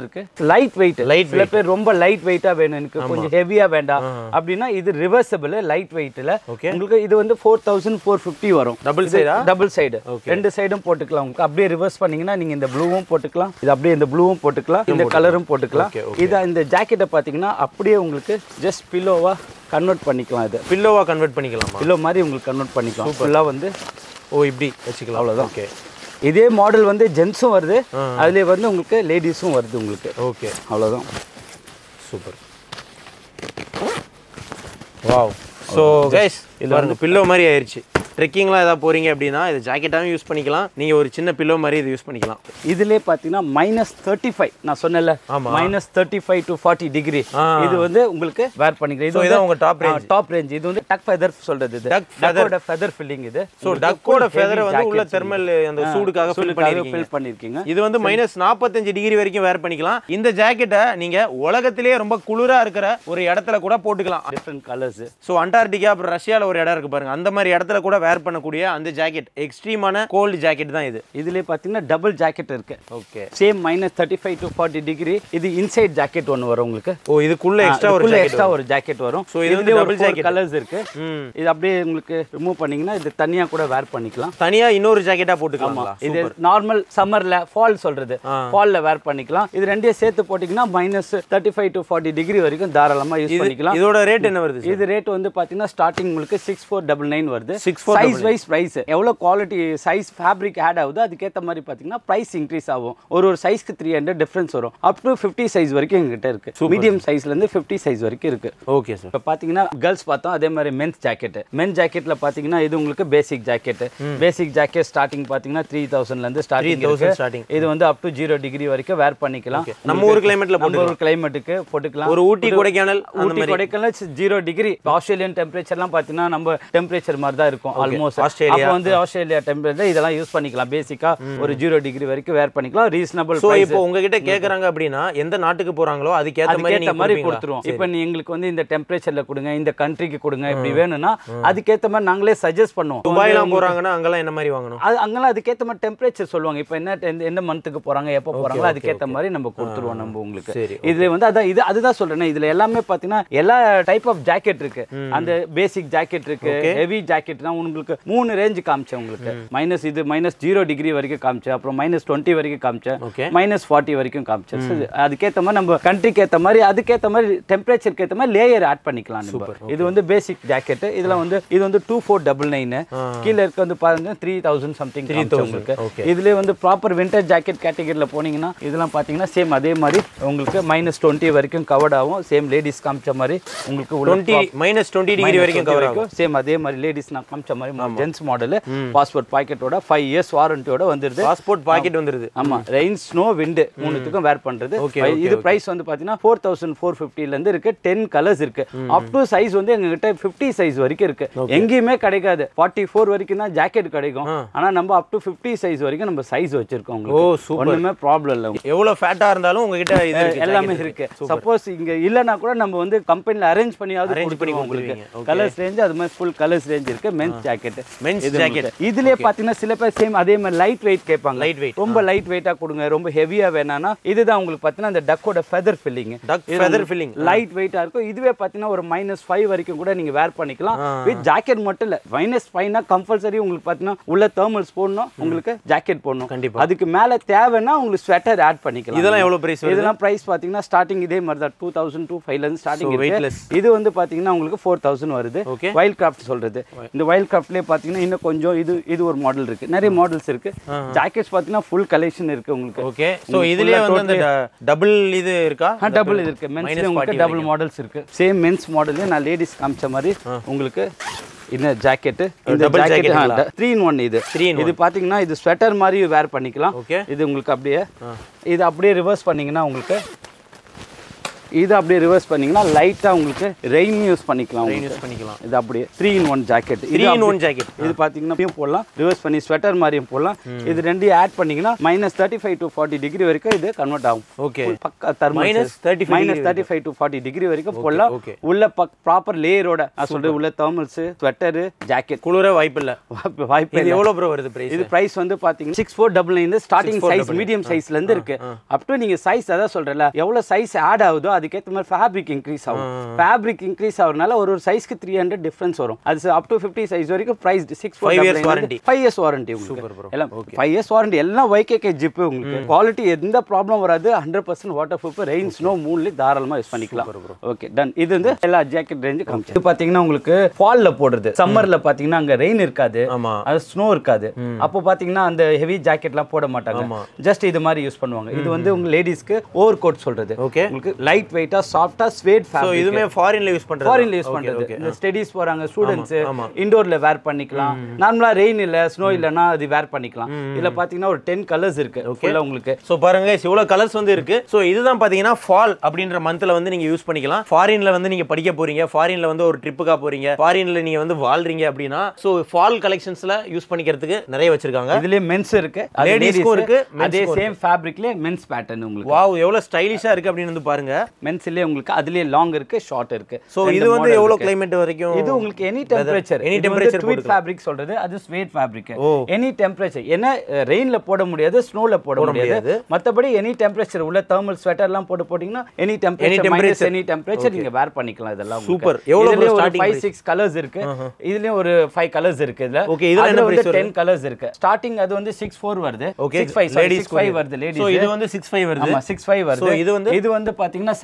இருக்கு லைட் வெயிட் Light சில பேர் ரொம்ப லைட் வெயிட்டா வேணும் எனக்கு கொஞ்சம் ஹெவியா வேண்டாம் அப்படின்னா இது ரிவர்சபிள் லைட் வெயிட்ல Okay. உங்களுக்கு இது வந்து ஃபோர் தௌசண்ட் ஃபோர் ஃபிஃப்டி வரும் Double side ஆ? டபுள் சைடு ரெண்டு சைடும் போட்டுக்கலாம் உங்களுக்கு அப்படியே ரிவர்ஸ் பண்ணீங்கன்னா நீங்க இந்த ப்ளூவும் போட்டுக்கலாம் இது அப்படியே இந்த ப்ளூவும் போட்டுக்கலாம் இந்த கலரும் போட்டுக்கலாம் Okay, இது இந்த ஜாக்கெட்டை பார்த்தீங்கன்னா அப்படியே உங்களுக்கு ஜஸ்ட் பில்லோவா கன்வெர்ட் பண்ணிக்கலாம் இது பில்லோவா கன்வெர்ட் பண்ணிக்கலாமா பில்லோ மாதிரி உங்களுக்கு கன்வெர்ட் பண்ணிக்கலாம் ஃபுல்லாக வந்து ஓ இப்படி வச்சுக்கலாம் அவ்வளவுதான். ஓகே இதே மாடல் வந்து ஜென்ஸும் வருது அதுலேயே வந்து உங்களுக்கு லேடிஸும் வருது உங்களுக்கு ஓகே அவ்வளோதான் சூப்பர் வாவ் ஸோ கைஸ் இது பாருங்க பில்லோ மாதிரி ஆயிருச்சு ட்ரெக்கிங்லாம் ஏதாவது போறீங்க அப்படின்னா இது ஜாக்கெட்டாகவும் யூஸ் பண்ணிக்கலாம் நீங்கள் ஒரு சின்ன பில்லோ மாதிரி இது யூஸ் பண்ணிக்கலாம் இதுலேயே பார்த்தீங்கன்னா மைனஸ் தேர்ட்டி ஃபைவ் நான் சொன்னேன்ல minus thirty five to forty degree இது வந்து உங்களுக்கு வேர் பண்ணிக்கிறேன் ஸோ இதான் உங்கள் டாப் ரேஞ்ச் டாப் ரேஞ்ச் இது வந்து டக் ஃபெதர் சொல்றது இது Duck டக்கோட ஃபெதர் ஃபில்லிங் இது ஸோ டக்கோட ஃபெதரை வந்து உள்ள தெர்மல் அந்த சூடுக்காக ஃபில் பண்ணிருக்கீங்க ஃபில் பண்ணிருக்கீங்க இது வந்து மைனஸ் நாற்பத்தஞ்சு டிகிரி வரைக்கும் வேர் பண்ணிக்கலாம் இந்த ஜாக்கெட்டை நீங்க உலகத்திலேயே ரொம்ப குளிரா இருக்கிற ஒரு இடத்துல கூட போட்டுக்கலாம் டிஃப்ரெண்ட் கலர்ஸ் ஸோ அண்டார்டிகா அப்புறம் ரஷ்யாவில் ஒரு இடம் இருக்கு பாருங்க அந்த மாதிரி இடத்துல கூட வேர் பண்ணக்கூடிய அந்த ஜாக்கெட் எக்ஸ்ட்ரீமான கோல்டு ஜாக்கெட் தான் இது இதுலேயே பார்த்தீங்கன்னா டபுள் ஜாக்கெட் இருக்கு okay same minus thirty five to forty degree இது இன்சைட் ஜாக்கெட் ஒன்று வரும் உங்களுக்கு ஓ இதுக்குள்ள எக்ஸ்ட்ரா ஒரு jacket எக்ஸ்ட்ரா ஒரு ஜாக்கெட் வரும் So, இது வந்து இதுலயே double ஒரு jacket. கலர்ஸ் இருக்கு ம் இது அப்படியே உங்களுக்கு ரிமூவ் பண்ணீங்கன்னா இது தனியா கூட வேர் பண்ணிக்கலாம் தனியா இன்னொரு ஜாக்கெட்டா போட்டுக்கலாங்களா இது நார்மல் சம்மர்ல ஃபால் சொல்றது ஃபால்ல வேர் பண்ணிக்கலாம் இது ரெண்டையும் சேர்த்து போட்டீங்கன்னா minus thirty five to forty degree வரைக்கும் தாராளமா யூஸ் பண்ணிக்கலாம் இதோட ரேட் என்ன வருது இது ரேட் வந்து பாத்தீங்கன்னா ஸ்டார்டிங் உங்களுக்கு சிக்ஸ் ஃபோர் டபுள் நைன் வருது 6499. சைஸ் வைஸ் பிரைஸ் எவ்வளவு குவாலிட்டி சைஸ் ஃபேப்ரிக் ஆட் ஆகுதோ அதுக்கேற்ற மாதிரி பாத்தீங்கன்னா பிரைஸ் இன்க்ரீஸ் ஆகும் ஒரு ஒரு சைஸ்க்கு த்ரீ ஹண்ட்ரட் டிஃபரன்ஸ் வரும் அப் டு ஃபிஃப்டி சைஸ் வரைக்கும் எங்ககிட்ட இருக்கு மீடியம் சைஸ்ல இருந்து ஃபிஃப்டி சைஸ் வரைக்கும் இருக்கு ஓகே சார் இப்போ பார்த்தீங்கன்னா கேர்ள்ஸ் பார்த்தோம் அதே மாதிரி மென்ஸ் ஜாக்கெட் மென் ஜாக்கெட்டில் பார்த்தீங்கன்னா இது உங்களுக்கு basic jacket basic jacket starting பார்த்தீங்கன்னா த்ரீ தௌசண்ட்லேருந்து ஸ்டார்டிங் 3000 starting. இது வந்து அப் டு ஜீரோ டிகிரி வரைக்கும் வேர் பண்ணிக்கலாம் நம்ம ஊர் கிளைமேட்ல நம்ம ஒரு கிளைமேட்டுக்கு போட்டுக்கலாம் ஒரு ஊட்டி கொடைக்கானல் அந்த Ooty Kodaikanal zero degree Australian டெம்பரேச்சர்லாம் பார்த்தீங்கன்னா நம்ம டெம்பரேச்சர் மாதிரி தான் இருக்கும் ஆல்மோஸ்ட் ஆஸ்திரேலியா. அப்போ வந்து ஆஸ்திரேலியா டெம்பரேச்சர் இதெல்லாம் யூஸ் பண்ணிக்கலாம் பேசிக்கா ஒரு ஜீரோ டிகிரி வரைக்கும் வேர் பண்ணிக்கலாம் ரீசனபிள் ஸோ இப்போ உங்ககிட்ட கேக்குறாங்க அப்படின்னா எந்த நாட்டுக்கு போறாங்களோ அதுக்கேத்த மாதிரி அதுக்கேற்ற நீங்க மாதிரி கொடுப்பீங்களா? கொடுத்துருவோம் இப்போ நீ எங்களுக்கு வந்து இந்த டெம்பரேச்சர்ல கொடுங்க இந்த கண்ட்ரிக்கு கொடுங்க இப்படி வேணும்னா அதுக்கேற்ற மாதிரி நாங்களே சஜஸ்ட் பண்ணுவோம் துபாய்லாம் போறாங்கன்னா அங்கெல்லாம் என்ன மாதிரி வாங்கணும் அது அங்கெல்லாம் அதுக்கேற்ற மாதிரி டெம்பரேச்சர் சொல்லுவாங்க இப்போ என்ன எந்த- எந்த மந்த்துக்கு போறாங்க எப்போ போறாங்களோ அதுக்கேற்ற மாதிரி நம்ம கொடுத்துருவோம் நம்ம உங்களுக்கு சரி, இதுல வந்து அதான் இது அதுதான் சொல்றேன் இதுல எல்லாமே பாத்தீங்கன்னா எல்லா டைப் ஆஃப் ஜாக்கெட் இருக்கு அந்த பேசிக் ஜாக்கெட் இருக்கு ஹெவி ஜாக்கெட்னா உங்களுக்கு மூணு ரேஞ்ச் காமிச்சேன் உங்களுக்கு மைனஸ் இது மைனஸ் ஜீரோ டிகிரி வரைக்கும் காமிச்சேன் அப்புறம் மைனஸ் டுவெண்ட்டி வரைக்கும் காமிச்சேன் Okay. மைனஸ் ஃபார்ட்டி வரைக்கும் காமிச்சேன் So, அதுக்கேற்ற மாதிரி நம்ம கண்ட்ரிக்கு ஏற்ற மாதிரி அதுக்கேற்ற மாதிரி டெம்பரேச்சருக்கு ஏற்ற மாதிரி லேயர் ஆட் பண்ணிக்கலாம் நம்ம இது வந்து பேசிக் ஜாக்கெட் இதுல வந்து இது வந்து டூ ஃபோர் டபுள் நைன் கீழே இருக்க வந்து பாருங்க த்ரீ தௌசண்ட் சம்திங் த்ரீ உங்களுக்கு okay. இதுலேயே வந்து ப்ராப்பர் வின்டர் ஜாக்கெட் கேட்டகரியில் போனீங்கன்னா இதெல்லாம் பார்த்தீங்கன்னா சேம் அதே மாதிரி உங்களுக்கு மைனஸ் டுவெண்ட்டி வரைக்கும் கவர்ட் ஆகும் சேம் லேடிஸ் காமிச்ச மாதிரி உங்களுக்கு டுவெண்ட்டி மைனஸ் டுவெண்ட்டி டிகிரி வரைக்கும் கவர் ஆகும் சேம் அதே மாதிரி லேடிஸ் நான் காமிச்ச மாதிரி ஜென்ஸ் மாடல் பாஸ்போர்ட் பாக்கெட்டோட ஃபைவ் இயர்ஸ் வாரண்டியோட வந்துருது பாஸ்போர்ட் பாக்கெட் வந்துருது ஆமா ரெயின் ஸ்னோ விண்டு மூணுத்துக்கும் வேர் பண்றது Okay, Pri- இது பிரைஸ் வந்து பாத்தீங்கன்னா ஃபோர் தௌசண்ட் ஃபோர் ஃபிஃப்டில இருந்து இருக்கு டென் கலர்ஸ் இருக்கு அப் டு சைஸ் வந்து எங்க கிட்ட ஃபிஃப்டி சைஸ் வரைக்கும் இருக்கு எங்கேயுமே கிடைக்காது ஃபார்ட்டி ஃபோர் வரைக்கும் தான் ஜாக்கெட் கிடைக்கும் ஆனா நம்ம அப் டு ஃபிஃப்டி சைஸ் வரைக்கும் நம்ம சைஸ் வச்சிருக்கோம் ஓ, உங்களுக்கு super. ஒண்ணுமே ப்ராப்ளம் இல்லை எவ்வளவு ஃபேட்டா இருந்தாலும் உங்ககிட்ட இது இருக்கு, எல்லாமே jacket இருக்கு சப்போஸ் இங்க இல்லனா கூட நம்ம வந்து கம்பெனில அரேஞ்ச் பண்ணியாவது Arrange பண்ணி கொடுத்துருவோம் உங்களுக்கு கொடுத்துருவீங்க. Okay. கலர்ஸ் ரேஞ்ச் அது மாதிரி ஃபுல் கலர்ஸ் ரேஞ்ச் இருக்கு மென்ஸ் ஜாக்கெட் Men's jacket. இதுலயே பாத்தீங்கன்னா சில பேர் சேம் அதே மாதிரி லைட் வெயிட் கேட்பாங்க Light weight. ரொம்ப லைட் வெயிட்டா கொடுங்க ரொம்ப ஹெவியா வேணாம்னா இதுதான் உங்களுக்கு பாத்தீங்கன்னா அந்த டக்கோட feather filling Duck feather filling. Light வெயிட்டா இருக்கும் இதுவே பாத்தீங்கன்னா ஒரு மைனஸ் ஃபைவ் வரைக்கும் கூட நீங்க வேர் பண்ணிக்கலாம் வித் ஜாக்கெட் மட்டும் இல்ல மைனஸ் ஃபைவ்னா கம்பல்சரி உங்களுக்கு பாத்தீங்கன்னா உள்ள தேர்மல்ஸ் போடணும் உங்களுக்கு ஜாக்கெட் போடணும் கண்டிப்பா. அதுக்கு மேல தேவைன்னா உங்களுக்கு ஸ்வெட்டர் ஆட் பண்ணிக்கலாம் இதெல்லாம் எவ்வளவு பிரைஸ் வருது இதெல்லாம் பிரைஸ் பாத்தீங்கன்னா ஸ்டார்டிங் இதே மாதிரி தான் டூ தௌசண்ட் டூ ஃபைவ்ல இருந்து ஸ்டார்டிங் So, weightless. இருக்கு இது வந்து பாத்தீங்கன்னா உங்களுக்கு ஃபோர் தௌசண்ட் வருது Okay. வைல்ட் கிராஃப்ட் சொல்றது இந்த வைல்ட் கிராஃப்ட்லயே பாத்தீங்கன்னா இன்னும் கொஞ்சம் இது இது ஒரு மாடல் இருக்கு நிறைய மாடல்ஸ் இருக்கு ஜாக்கெட்ஸ் பாத்தீங்கன்னா ஃபுல் கலெக்ஷன் இருக்கு உங்களுக்கு ஓகே சோ இதுலயே வந்து அந்த டபுள் இது இருக்கா டபுள் இது இருக்கு மென்ஸ்ல உங்களுக்கு டபுள் மாடல்ஸ் இருக்கு சேம் மென்ஸ் மாடல்ல நான் லேடிஸ் காமிச்ச மாதிரி உங்களுக்கு இந்த ஜாக்கெட் இந்த double jacket jacket three in one இது Three in இது பாத்தீங்கன்னா இது ஸ்வெட்டர் மாதிரி வேர் பண்ணிக்கலாம் Okay. இது உங்களுக்கு அப்படியே இது அப்படியே ரிவர்ஸ் பண்ணீங்கன்னா உங்களுக்கு இது அப்படியே ரிவர்ஸ் பண்ணீங்கன்னா லைட்டா உங்களுக்கு ரெயின் யூஸ் பண்ணிக்கலாம் உங்களுக்கு. யூஸ் பண்ணிக்கலாம் இது அப்படியே three in one jacket three in one jacket இது பார்த்தீங்கன்னா இப்படியும் போடலாம் ரிவர்ஸ் பண்ணி ஸ்வெட்டர் மாதிரியும் போடலாம் இது ரெண்டையும் ஆட் பண்ணீங்கன்னா minus thirty five to forty degree வரைக்கும் இது கன்வெர்ட் ஆகும் ஓகே பக்கா thermal Minus 35 minus thirty five to forty degree வரைக்கும் போடலாம் okay. உள்ள ப்ராப்பர் லேயரோட நான் சொல்றது உள்ள தேர்மல்ஸ் ஸ்வெட்டரு ஜாக்கெட் குளிர வாய்ப்பு இல்ல வாய்ப்பு இது எவ்வளவு ப்ரோ வருது பிரைஸ் இது பிரைஸ் வந்து பாத்தீங்கன்னா six four double nine starting size medium சைஸ்ல இருந்து இருக்கு அப் டு நீங்க சைஸ் அதான் சொல்றல எவ்வளவு சைஸ் ஆட் ஆகுதோ அதுக்கேற்ற மாதிரி ஃபேப்ரிக் இன்க்ரீஸ் ஆகும் ஃபேப்ரிக் இன்க்ரீஸ் ஆகுறதுனால ஒரு ஒரு சைஸ்க்கு த்ரீ ஹண்ட்ரட் டிஃபரன்ஸ் வரும் அது அப் டு ஃபிஃப்டி சைஸ் வரைக்கும் price six Five years warranty. Five years warranty உங்களுக்கு எல்லாம் ஃபைவ் இயர்ஸ் வாரண்டி எல்லாம் ஒய்கேகே ஜிப்பு உங்களுக்கு குவாலிட்டி எந்த ப்ராப்ளம் வராது hundred percent waterproof rain snow மூணுலேயும் தாராளமாக யூஸ் பண்ணிக்கலாம் ஓகே டன் இது வந்து எல்லா ஜாக்கெட் ரேஞ்சு காமிச்சு இது பார்த்தீங்கன்னா உங்களுக்கு ஃபால்ல போடுறது சம்மர்ல பார்த்தீங்கன்னா அங்கே ரெயின் இருக்காது ஆமா அது ஸ்னோ இருக்காது அப்போ பாத்தீங்கன்னா அந்த ஹெவி ஜாக்கெட்லாம் போட மாட்டாங்க ஜஸ்ட் இது மாதிரி யூஸ் பண்ணுவாங்க இது வந்து உங்க லேடிஸ்க்கு ஓவர் கோட் சொல்றது ஓகே உங்களுக்கு லைட் வெயிட்டா சாஃப்டா ஸ்வேட் சோ ஃபேப்ரிக் இதுமே ஃபாரின்ல யூஸ் பண்றது ஃபாரின்ல யூஸ் பண்றது இந்த ஸ்டடீஸ் போறாங்க ஸ்டூடெண்ட்ஸ் ஆமா. இண்டோர்ல வேர் பண்ணிக்கலாம் நார்மலா ரெயின் இல்ல ஸ்னோ இல்லனா அது வேர் பண்ணிக்கலாம் இதுல பாத்தீங்கன்னா ஒரு 10 கலர்ஸ் இருக்கு ஃபுல்லா உங்களுக்கு ஸோ பாருங்க இவ்வளோ கலர்ஸ் வந்து இருக்கு ஸோ இதுதான் பார்த்தீங்கன்னா ஃபால் அப்படின்ற மந்த்ல வந்து நீங்க யூஸ் பண்ணிக்கலாம் ஃபாரின்ல வந்து நீங்க படிக்க போறீங்க ஃபாரின்ல வந்து ஒரு ட்ரிப்புக்காக போறீங்க ஃபாரின்ல நீங்க வந்து வாழ்றீங்க அப்படின்னா ஸோ ஃபால் கலெக்ஷன்ஸ்ல யூஸ் பண்ணிக்கிறதுக்கு நிறைய வச்சிருக்காங்க இதுலயே மென்ஸ் இருக்கு Ladiesக்கும் இருக்கு, அதே mensக்கும் சேம் ஃபேப்ரிக்லயே மென்ஸ் பேட்டர்ன் உங்களுக்கு வாவ் எவ்வளோ ஸ்டைலிஷா இருக்கு அப்படின்னு வந்து பாருங்க மென்ஸ்லயே உங்களுக்கு அதுலயே லாங் இருக்கு ஷார்ட் இருக்கு ஸோ ரெண்டு இது வந்து model எவ்வளோ இருக்கு. கிளைமேட் வரைக்கும் இது உங்களுக்கு any temperature Any any temperature temperature tweed போட்டுக்கலாம். ஃபேப்ரிக் சொல்றது அது ஸ்வேட் ஃபேப்ரிக் ஓ. எனி டெம்பரேச்சர் ஏன்னா ரெயின்ல போட முடியாது ஸ்னோல போட முடியாது முடியாது. மத்தபடி எனி டெம்பரேச்சர் உள்ள தேர்மல் ஸ்வெட்டர்லாம் போட்டு போட்டீங்கன்னா any temperature minus temperature. Any temperature நீங்க வேர் பண்ணிக்கலாம் இதெல்லாம் Super. எவ்வளவு bro ஒரு starting 5 price? 6 கலர்ஸ் இருக்கு இதுலயும் ஒரு 5 கலர்ஸ் இருக்கு இதுல Okay, இதுல என்ன அதுல வந்து price 10 கலர்ஸ் இருக்கு ஸ்டார்டிங் அது வந்து 6 4 வருது ஓகே 6 5 லேடிஸ் 6 5 வருது லேடிஸ் ஸோ இது வந்து சிக்ஸ் ஃபைவ் வருது ஆமா 6 5 வருது So, இது வந்து இது வந்து பாத்தீங்கன்னா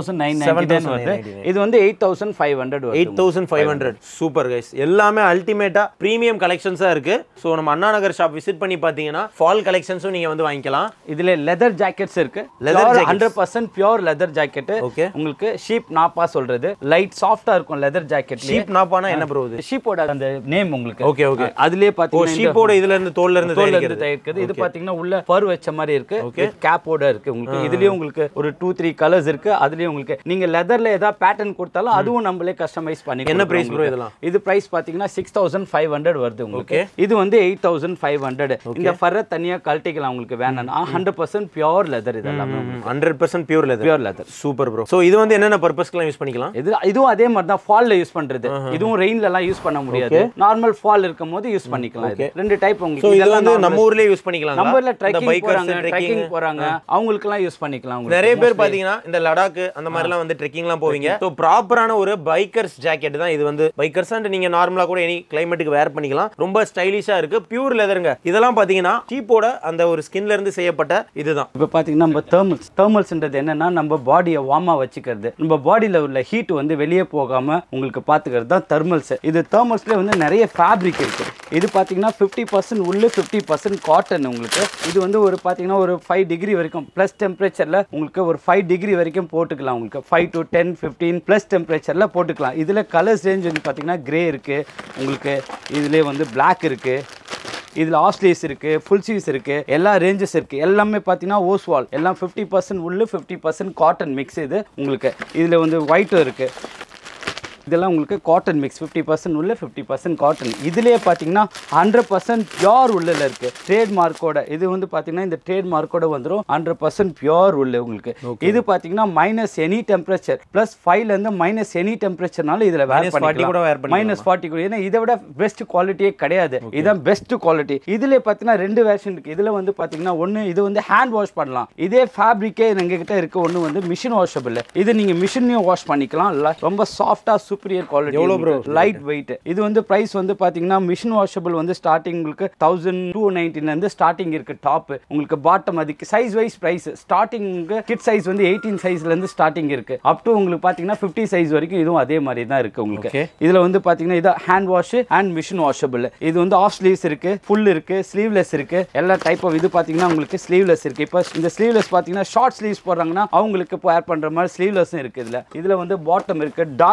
7999 வருது 7,999. இது வந்து 8500 வருது eight thousand five hundred super guys எல்லாமே அல்டிமேட்டா ப்ரீமியம் கலெக்ஷன்ஸாக இருக்கு ஸோ நம்ம அண்ணா நகர் ஷாப் விசிட் பண்ணி பார்த்தீங்கன்னா ஃபால் கலெக்ஷன்ஸும் நீங்க வந்து வாங்கிக்கலாம் இதுல லெதர் ஜாக்கெட்ஸ் இருக்கு Leather jackets. Hundred percent pure leather jacket Okay. உங்களுக்கு ஷீப் நாப்பா சொல்றது லைட் சாஃப்டா இருக்கும் லெதர் ஜாக்கெட் ஷீப் நாப்பானா என்ன ப்ரோ இது ஷீப்போட அந்த நேம் உங்களுக்கு ஓகே ஓகே அதுலயே ஓ பாத்தீங்கன்னா இந்த ஷீப்போட இதுல இருந்து தோல்ல இருந்து தோல்ல தயாரிக்கிறது இருந்து தயாரிக்கிறது இது பாத்தீங்கன்னா உள்ள பர் வச்ச மாதிரி இருக்கு கேப்போட இருக்கு உங்களுக்கு இதுலயும் உங்களுக்கு ஒரு டூ த்ரீ கலர்ஸ் இருக்கு அதுலயும் உங்களுக்கு நீங்க லெதர்ல ஏதாவது பேட்டர்ன் கொடுத்தாலும் அதுவும் நம்மளே கஸ்டமைஸ் பண்ணி என்ன கொடுக்குறோம் price bro உங்களுக்கு. இதெல்லாம்? இது பிரைஸ் பாத்தீங்கன்னா சிக்ஸ் தௌசண்ட் ஃபைவ் ஹண்ட்ரட் வருது உங்களுக்கு இது வந்து எயிட் தௌசண்ட் ஃபைவ் ஹண்ட்ரட் இந்த ஃபர்ரை தனியா கழட்டிக்கலாம் உங்களுக்கு வேணும்னா ஹண்ட்ரட் பர்சன்ட் பியோர் லெதர் இதெல்லாம் hundred percent pure leather pure leather super bro so இது வந்து என்னென்ன பர்பஸ்க்குலாம் யூஸ் பண்ணிக்கலாம் இது இதுவும் அதே மாதிரி தான் ஃபால்ல யூஸ் பண்றது இதுவும் ரெயின்ல எல்லாம் யூஸ் பண்ண முடியாது நார்மல் ஃபால் இருக்கும் போது யூஸ் பண்ணிக்கலாம் இது. ரெண்டு டைப் ஸோ உங்களுக்கு இது வந்து நம்ம ஊர்லயே யூஸ் பண்ணிக்கலாம் நம்ம ஊர்ல இந்த ட்ரெக்கிங் பைக்கர்ஸ் போறாங்க ட்ரெக்கிங் ட்ரெக்கிங் போறாங்க அவங்களுக்கு எல்லாம் யூஸ் பண்ணிக்கலாம் உங்களுக்கு. நிறைய பேர் பாத்தீங்கன்னா இந்த லடாக் அந்த மாதிரிலாம் வந்து ட்ரெக்கிங்லாம் போவீங்க ஸோ ப்ராப்பரான ஒரு பைக்கர்ஸ் ஜாக்கெட் தான் இது வந்து பைக்கர்ஸ் அண்ட் நீங்க நார்மலா கூட எனி கிளைமேட்டுக்கு வேர் பண்ணிக்கலாம் ரொம்ப ஸ்டைலிஷா இருக்கு பியூர் லெதருங்க இதெல்லாம் பாத்தீங்கன்னா சீப்போட அந்த ஒரு ஸ்கின்ல இருந்து செய்யப்பட்ட இதுதான் இப்போ பார்த்தீங்கன்னா நம்ம தேர்மல்ஸ் தேர்மல்ஸ்ன்றது என்னன்னா நம்ம பாடியை வார்மாக வச்சுக்கிறது நம்ம பாடியில் உள்ள ஹீட் வந்து வெளியே போகாம உங்களுக்கு பார்த்துக்கிறது தான் தெர்மல்ஸ் இது தேர்மல்ஸ்லேயே வந்து நிறைய ஃபேப்ரிக் இருக்கு இது பார்த்தீங்கன்னா ஃபிஃப்டி பர்சன்ட் உள்ளே ஃபிஃப்டி பர்சன்ட் காட்டன் உங்களுக்கு இது வந்து ஒரு பார்த்தீங்கன்னா ஒரு ஃபைவ் டிகிரி வரைக்கும் ப்ளஸ் டெம்பரேச்சரில் உங்களுக்கு ஒரு ஃபைவ் டிகிரி வரைக்கும் போட்டுக்கலாம் உங்களுக்கு five to ten fifteen plus டெம்பரேச்சரில் போட்டுக்கலாம் இதில் கலர்ஸ் ரேஞ்ச் வந்து பார்த்தீங்கன்னா கிரே இருக்குது உங்களுக்கு இதுலேயே வந்து பிளாக் இருக்குது இதில் ஆஸ்லேஸ் இருக்குது ஃபுல் ஸ்லீவ்ஸ் இருக்குது எல்லா ரேஞ்சஸ் இருக்குது எல்லாமே பார்த்தீங்கன்னா ஓஸ்வால் எல்லாம் ஃபிஃப்டி பர்சன்ட் உள்ளு ஃபிஃப்டி பர்சன்ட் காட்டன் மிக்ஸ் இது உங்களுக்கு இதில் வந்து ஒயிட்டும் இருக்குது இதெல்லாம் உங்களுக்கு காட்டன் மிக்ஸ் ஃபிஃப்டி பர்சன்ட் உள்ள ஃபிஃப்டி பர்சன்ட் காட்டன் இதுலேயே பார்த்தீங்கன்னா ஹண்ட்ரட் பர்சன்ட் பியோர் உள்ளில் இருக்குது ட்ரேட் மார்க்கோட இது வந்து பார்த்தீங்கன்னா இந்த ட்ரேட் மார்க்கோட வந்துடும் ஹண்ட்ரட் பர்சன்ட் பியோர் உள்ள உங்களுக்கு இது பார்த்தீங்கன்னா மைனஸ் எனி டெம்பரேச்சர் ப்ளஸ் ஃபைவ்லேருந்து மைனஸ் எனி டெம்பரேச்சர்னால இதில் வேர் Minus 40 கூட wear பண்ணிக்கலாம் மைனஸ் ஃபார்ட்டி கூட ஏன்னா இதை விட பெஸ்ட் குவாலிட்டியே கிடையாது இதுதான் பெஸ்ட் குவாலிட்டி இதுல பார்த்தீங்கன்னா ரெண்டு வேர்ஷன் இருக்கு இதுல வந்து பார்த்தீங்கன்னா ஒன்று இது வந்து ஹேண்ட் வாஷ் பண்ணலாம் இதே ஃபேப்ரிக்கே எங்ககிட்ட இருக்க ஒன்று வந்து மிஷின் வாஷபிள் இது நீங்க மிஷினையும் வாஷ் பண்ணிக்கலாம் ல- ரொம்ப சாஃப்டா சூப்பரியர் குவாலிட்டி எவ்வளவு bro? லைட் வெயிட் இது வந்து பிரைஸ் வந்து பார்த்தீங்கன்னா மிஷின் வாஷபிள் வந்து ஸ்டார்டிங் உங்களுக்கு தௌசண்ட் டூ இருந்து ஸ்டார்டிங் இருக்கு டாப் உங்களுக்கு பாட்டம் அதுக்கு size wise price starting kid size வந்து எயிட்டீன் சைஸ்ல இருந்து ஸ்டார்டிங் இருக்கு அப் டு உங்களுக்கு பார்த்தீங்கன்னா ஃபிஃப்டி சைஸ் வரைக்கும் இதுவும் அதே மாதிரி தான் இருக்கு உங்களுக்கு Okay. இதுல வந்து பாத்தீங்கன்னா இது hand wash and machine washable இது வந்து ஆஃப் ஸ்லீவ்ஸ் இருக்கு ஃபுல் இருக்கு ஸ்லீவ்லெஸ் இருக்கு எல்லா டைப் ஆஃப் இது பாத்தீங்கன்னா உங்களுக்கு ஸ்லீவ்லெஸ் இருக்கு இப்போ இந்த ஸ்லீவ்லெஸ் பாத்தீங்கன்னா ஷார்ட் ஸ்லீவ்ஸ் போடுறாங்கன்னா அவங்களுக்கு இப்போ ஏர் பண்ற மாதிரி ஸ்லீவ்லெஸ்ஸும் இருக்கு இதுல இதுல வந்து பாட்டம் இருக்கு டார்க் கிரே பியூர்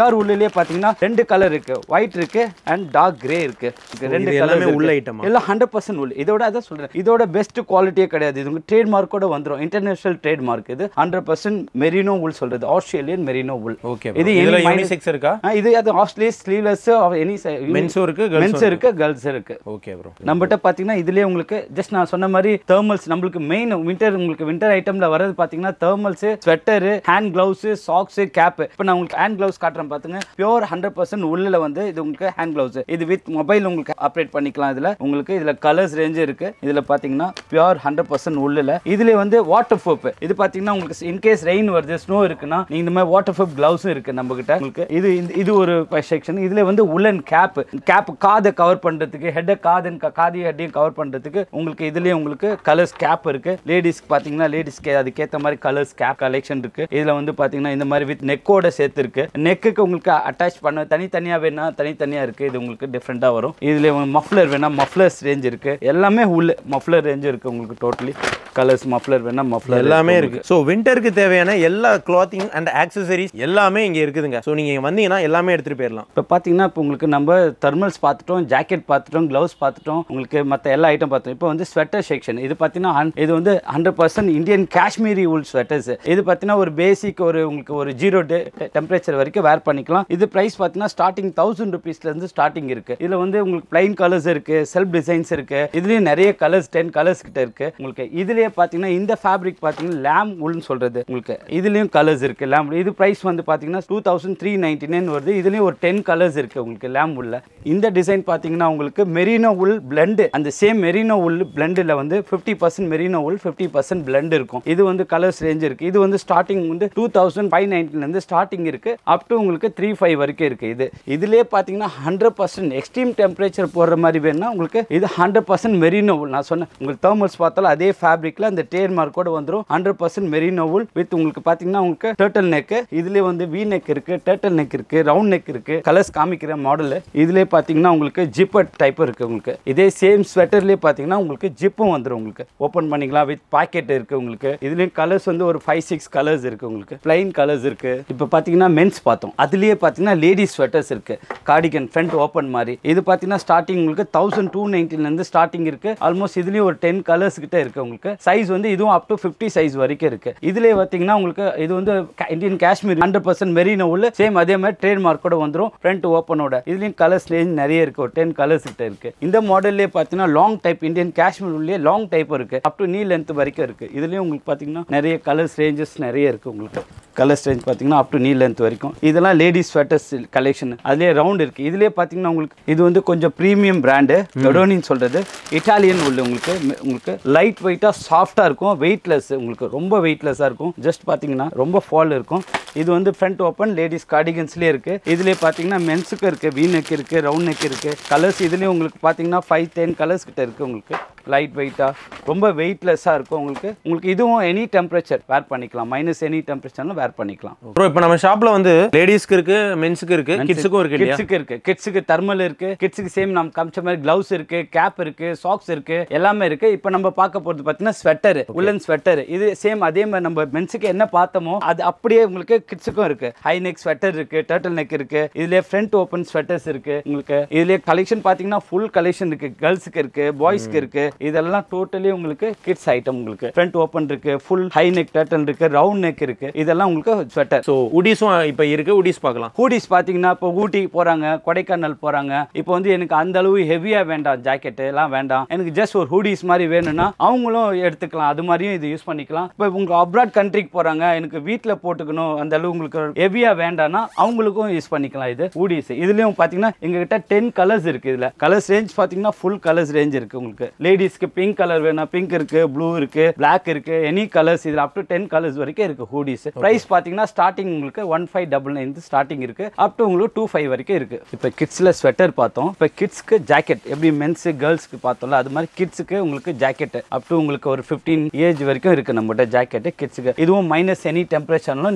பியூர் உள்ளிலே பார்த்தீங்கன்னா ரெண்டு கலர் இருக்கு ஒயிட் இருக்கு அண்ட் டார்க் கிரே இருக்கு இது ரெண்டு இது கலர் எல்லாமே உள்ள ஐட்டமா? எல்லாம் ஹண்ட்ரட் பர்சன்ட் உள்ள இதோட அதான் சொல்றேன் இதோட பெஸ்ட் குவாலிட்டியே கிடையாது இது உங்க ட்ரேட் மார்க்கோட வந்துரும் இன்டர்நேஷனல் ட்ரேட் மார்க் இது ஹண்ட்ரட் பர்சன்ட் மெரினோ உல் சொல்றது ஆஸ்திரேலியன் மெரினோ உல் ஓகே இது இதுல any minus- யூனிசெக்ஸ் இருக்கா ஆ, இது அது ஆஸ்திரேலியா ஸ்லீவ்லெஸ் எனி மென்ஸும் இருக்கு girls மென்ஸ் இருக்கு கேர்ள்ஸ் இருக்கு ஓகே ப்ரோ நம்மகிட்ட பார்த்தீங்கன்னா இதுலேயே உங்களுக்கு ஜஸ்ட் நான் சொன்ன மாதிரி தேர்மல்ஸ் நம்மளுக்கு மெயின் வின்டர் உங்களுக்கு வின்டர் ஐட்டம்ல வரது பார்த்தீங்கன்னா thermals sweater hand gloves socks cap இப்போ நான் உங்களுக்கு ஹேண்ட் கிளவுஸ் காட்டுறேன் பார்த்துங்க பியூர் ஹண்ட்ரட் பர்சன்ட் உள்ள வந்து இது உங்களுக்கு ஹேண்ட் கிளவுஸ் இது வித் மொபைல் உங்களுக்கு ஆப்ரேட் பண்ணிக்கலாம் இதில் உங்களுக்கு இதில் கலர்ஸ் ரேஞ்சு இருக்கு இதில் பார்த்தீங்கன்னா பியூர் ஹண்ட்ரட் பர்சன்ட் உள்ள இதுல வந்து வாட்டர் ப்ரூஃப் இது பார்த்தீங்கன்னா உங்களுக்கு இன்கேஸ் ரெயின் வருது ஸ்னோ இருக்குன்னா நீங்க இந்த மாதிரி வாட்டர் ப்ரூஃப் கிளவுஸும் இருக்கு நம்ம கிட்ட உங்களுக்கு இது இந்த- இது ஒரு செக்ஷன் இதுல வந்து உலன் கேப் கேப் காதை கவர் பண்றதுக்கு ஹெட்டை காதன் காதி ஹெட்டையும் கவர் பண்றதுக்கு உங்களுக்கு இதுலயே உங்களுக்கு கலர்ஸ் கேப் இருக்கு லேடிஸ்க்கு பாத்தீங்கன்னா லேடிஸ்க்கு அதுக்கேத்த மாதிரி கலர்ஸ் கேப் கலெக்ஷன் இருக்கு இதுல வந்து பாத்தீங்கன்னா இந்த மாதிரி வித் நெக்கோட சேர்த்து இருக்கு நெக்குக்கு உங்களுக்கு அட்டாச் பண்ண தனித்தனியா வேணா தனித்தனியா இருக்கு இது உங்களுக்கு டிஃப்ரெண்டா வரும் இதுல மஃப்ளர் வேணா மஃப்ளர்ஸ் ரேஞ்ச் இருக்கு எல்லாமே உள்ள மஃப்ளர் ரேஞ்ச் இருக்கு உங்களுக்கு டோட்டலி கலர்ஸ் மஃப்ளர் வேணா மஃப்ளர் எல்லாமே இருக்கு ஸோ வின்டருக்கு தேவையான எல்லா கிளாத்திங் அண்ட் ஆக்சசரிஸ் எல்லாமே இங்க இருக்குதுங்க ஸோ நீங்க இங்க வந்தீங்கன்னா எல்லாமே எடுத்துட்டு போயிடலாம் இப்போ பார்த்தீங்கன்னா இப்போ உங்களுக்கு நம்ம தெர்மல்ஸ் பார்த்துட்டோம் ஜாக்கெட் பார்த்துட்டோம் க்ளவுஸ் பார்த்துட்டோம் உங்களுக்கு மற்ற எல்லா ஐட்டம் பார்த்தோம் இப்போ வந்து ஸ்வெட்டர் செக்ஷன் இது பார்த்தீங்கன்னா hun- இது வந்து hundred percent Indian Kashmiri wool sweaters இது பார்த்தீங்கன்னா ஒரு பேசிக் ஒரு உங்களுக்கு ஒரு ஜீரோ டெம்பரேச்சர் வரைக்கும் வேர் பண்ணிக்கலாம் இது ப்ரைஸ் பார்த்தீங்கன்னா ஸ்டார்டிங் தௌசண்ட் ருபீஸ்லேருந்து ஸ்டார்டிங் இருக்கு இதில் வந்து உங்களுக்கு பிளைன் கலர்ஸ் இருக்கு செல்ஃப் டிசைன்ஸ் இருக்கு இதுலேயும் நிறைய கலர்ஸ் டென் கலர்ஸ் கிட்ட இருக்கு உங்களுக்கு இதுலேயே பார்த்தீங்கன்னா இந்த ஃபேப்ரிக் பார்த்தீங்கன்னா லேம் உல்னு சொல்றது உங்களுக்கு இதுலேயும் கலர்ஸ் இருக்கு லேம் இது ப்ரைஸ் வந்து பார்த்தீங்கன்னா two thousand three ninety nine வருது இதுலேயும் ஒரு டென் கலர்ஸ் இருக்கு உங்களுக்கு லேம் உள்ள இந்த டிசைன் பார்த்தீங்கன்னா உங்களுக்கு மெரினோ உல் பிளெண்டு அந்த சேம் மெரினோ உல் பிளெண்டில் வந்து fifty percent merino wool fifty percent blend இருக்கும் இது வந்து கலர்ஸ் ரேஞ்ச் இருக்கு இது வந்து ஸ்டார்டிங் வந்து டூ தௌசண்ட் ஃபைவ் நைன்டிலேருந்து ஸ்டார்டிங் இருக்கு அப் டு உங்களுக்கு த்ரீ ஃபைவ் வரைக்கும் இருக்கு இது இதுலேயே பார்த்தீங்கன்னா ஹண்ட்ரட் பர்சன்ட் எக்ஸ்ட்ரீம் டெம்பரேச்சர் போடுற மாதிரி வேணும்னா உங்களுக்கு இது ஹண்ட்ரட் பர்சன்ட் மெரினோ உல் நான் சொன்னேன் உங்களுக்கு தேர்மல்ஸ் பார்த்தாலும் அதே ஃபேப்ரிக்ல அந்த டேர் மார்க்கோட வந்துடும் hundred percent merino wool with உங்களுக்கு பார்த்தீங்கன்னா உங்களுக்கு டேர்ட்டல் நெக் இதுலேயே வந்து வி நெக் இருக்கு டேர்ட்டல் நெக் இருக்கு ரவுண்ட் நெக் இருக்கு கலர்ஸ் காமிக்கிற மாடல் இதுலேயே பார்த்தீங்கன்னா உங்களுக்கு ஜிப்பர் டைப் இருக்கு உங்களுக்கு இதே சேம் ஸ்வெட்டர்லேயே பார்த்தீங்கன்னா உங்களுக்கு ஜிப்பும் வந்துடும் உங்களுக்கு ஓப்பன் பண்ணிக்கலாம் வித் பாக்கெட் இருக்கு உங்களுக்கு இதுலேயும் கலர்ஸ் வந்து ஒரு ஃபைவ் சிக்ஸ் கலர்ஸ் இருக்கு உங்களுக்கு பிளைன் கலர்ஸ் இருக்கு இப்போ பார்த்தீங்கன்னா மென்ஸ் பார்த்தோம் அதுலேயே பார்த்தீங்கன்னா லேடிஸ் ஸ்வெட்டர்ஸ் இருக்கு கார்டிகன் ஃப்ரண்ட் ஓப்பன் மாதிரி இது பார்த்தீங்கன்னா ஸ்டார்டிங் உங்களுக்கு தௌசண்ட் டூ இருந்து ஸ்டார்டிங் இருக்கு ஆல்மோஸ்ட் இதுலேயும் ஒரு டென் கலர்ஸ் கிட்ட இருக்கு உங்களுக்கு சைஸ் வந்து இதுவும் அப் டு ஃபிஃப்டி சைஸ் வரைக்கும் இருக்கு இதுலேயே பார்த்தீங்கன்னா உங்களுக்கு இது வந்து Indian Kashmir hundred percent merino உள்ள சேம் அதே மாதிரி ட்ரேட் மார்க்கோட வந்துடும் ஃப்ரண்ட் ஓப்பனோட இதுலேயும் கலர்ஸ் ரேஞ்ச் நிறைய இருக்கு ஒரு டென் கலர்ஸ் கிட்ட இருக்கு இந்த மாடல்லே பார்த்தீங்கன்னா லாங் டைப் இந்தியன் காஷ்மீர் உள்ளே லாங் டைப் இருக்கு அப் டு நீ லென்த் வரைக்கும் இருக்கு இதுலேயும் உங்களுக்கு பார்த்தீங்கன்னா நிறைய கலர்ஸ் ரேஞ்சஸ் நிறைய இருக்கு உங்களுக்கு கலர்ஸ் ரேஞ்ச் பார்த்தீங்கன்னா அப் டு நீ லென்த் வரைக்கும் இதெல்லாம் லேடிஸ் ஸ்வெட்டர்ஸ் கலெக்ஷன் அதுலேயே ரவுண்ட் இருக்கு இதுலேயே பார்த்தீங்கன்னா உங்களுக்கு இது வந்து கொஞ்சம் ப்ரீமியம் பிராண்டு டொடோனின்னு சொல்றது இட்டாலியன் உள்ள உங்களுக்கு ம- உங்களுக்கு லைட் வெயிட்டாக சாஃப்டாக இருக்கும் வெயிட்லெஸ் உங்களுக்கு ரொம்ப வெயிட்லெஸ்ஸாக இருக்கும் ஜஸ்ட் பார்த்தீங்கன்னா ரொம்ப ஃபால் இருக்கும் இது வந்து ஃப்ரண்ட் ஓப்பன் லேடிஸ் கார்டிகன்ஸ்லேயே இருக்கு இதுலேயே பார்த்தீங்கன்னா மென்ஸுக்கு இருக்கு வி நெக் இருக்கு ரவுண்ட் நெக் இருக்கு கலர்ஸ் இதுலேயும் உங்களுக்கு பார்த்தீங்கன்னா ஃபைவ் டென் கலர்ஸ் கிட்ட இருக்கு உங்களுக்கு லைட் வெயிட்டாக ரொம்ப வெயிட்லெஸ்ஸாக இருக்கும் உங்களுக்கு உங்களுக்கு இதுவும் எனி டெம்பரேச்சர் வேர் பண்ணிக்கலாம் மைனஸ் எனி டெம்பரேச்சர்னு வேர் பண்ணிக்கலாம் ப்ரோ இப்போ நம்ம ஷாப்ல வந்து லேடிஸ்க்கு இருக்கு மென்ஸுக்கு இருக்கு கிட்ஸுக்கும் இருக்கு இல்லையா கிட்ஸுக்கு இருக்கு கிட்ஸுக்கு தர்மல் இருக்கு கிட்ஸுக்கு சேம் நம்ம காமிச்ச மாதிரி கிளவுஸ் இருக்கு கேப் இருக்கு சாக்ஸ் இருக்கு எல்லாமே இருக்கு இப்போ நம்ம பார்க்க போறது பார்த்தீங்கன்னா ஸ்வெட்டர் உள்ளன் ஸ்வெட்டர் இது சேம் அதே மாதிரி நம்ம மென்ஸுக்கு என்ன பார்த்தோமோ அது அப்படியே உங்களுக்கு கிட்ஸுக்கும் இருக்கு ஹை நெக் ஸ்வெட்டர் இருக்கு டர்ட்டில் நெக் இருக்கு இதுலயே ஃப்ரண்ட் ஓப்பன் ஸ்வெட்டர்ஸ் இருக்கு உங்களுக்கு இதுலயே கலெக்ஷன் பார்த்தீங்கன்னா ஃபுல் கலெக்ஷன் இருக்கு கேர்ள்ஸுக்கு இருக்கு பாய்ஸ்க்கு இருக்கு இதெல்லாம் டோட்டலி உங்களுக்கு கிட்ஸ் ஐட்டம் உங்களுக்கு ஃப்ரண்ட் ஓப்பன் இருக்கு ஃபுல் ஹை நெக் டர்ட்டில் இருக்கு ரவுண்ட் நெக் இருக்கு இதெல்லாம் உங்களுக்கு ஸ்வெட்டர் ஸோ உடிஸும் இப்போ இருக்கு உடிஸ் பார்க்கலாம் ஹூடிஸ் பார்த்தீங்கன்னா இப்போ ஊட்டி போகிறாங்க கொடைக்கானல் போகிறாங்க இப்போ வந்து எனக்கு அந்த அளவு ஹெவியாக வேண்டாம் ஜாக்கெட்டு எல்லாம் வேண்டாம் எனக்கு ஜஸ்ட் ஒரு ஹூடிஸ் மாதிரி வேணும்னா அவங்களும் எடுத்துக்கலாம் அது மாதிரியும் இது யூஸ் பண்ணிக்கலாம் இப்போ உங்களுக்கு அப்ராட் கண்ட்ரிக்கு போகிறாங்க எனக்கு வீட்டில் போட்டுக்கணும் அந்த அளவு உங்களுக்கு ஹெவியாக வேண்டாம்னா அவங்களுக்கும் யூஸ் பண்ணிக்கலாம் இது ஹூடிஸ் இதுலேயும் பார்த்தீங்கன்னா எங்ககிட்ட டென் கலர்ஸ் இருக்குது இதில் கலர்ஸ் ரேஞ்ச் பார்த்தீங்கன்னா ஃபுல் கலர்ஸ் ரேஞ்ச் இருக்குது உங்களுக்கு லேடிஸ்க்கு பிங்க் கலர் வேணும் பிங்க் இருக்குது ப்ளூ இருக்குது பிளாக் இருக்குது எனி கலர்ஸ் இதில் அப் டு டென் கலர்ஸ் வரைக்கும் இருக்குது ஹூடிஸ் ப்ரைஸ் பார்த்தீங்கன்னா ஸ்டார்டிங் உங்களுக்கு one five double nine starting இருக்கு அப் டு உங்களுக்கு டூ ஃபைவ் வரைக்கும் இருக்கு இப்போ கிட்ஸில் ஸ்வெட்டர் பார்த்தோம் இப்போ கிட்ஸ்க்கு ஜாக்கெட் எப்படி மென்ஸு கேர்ள்ஸ்க்கு பார்த்தோம்ல அது மாதிரி கிட்ஸுக்கு உங்களுக்கு ஜாக்கெட் அப் டு உங்களுக்கு ஒரு ஃபிஃப்டீன் ஏஜ் வரைக்கும் இருக்கு நம்மகிட்ட ஜாக்கெட் கிட்ஸுக்கு இதுவும் மைனஸ் எனி டெம்பரேச்சர்லும் நீங்கள் வேர்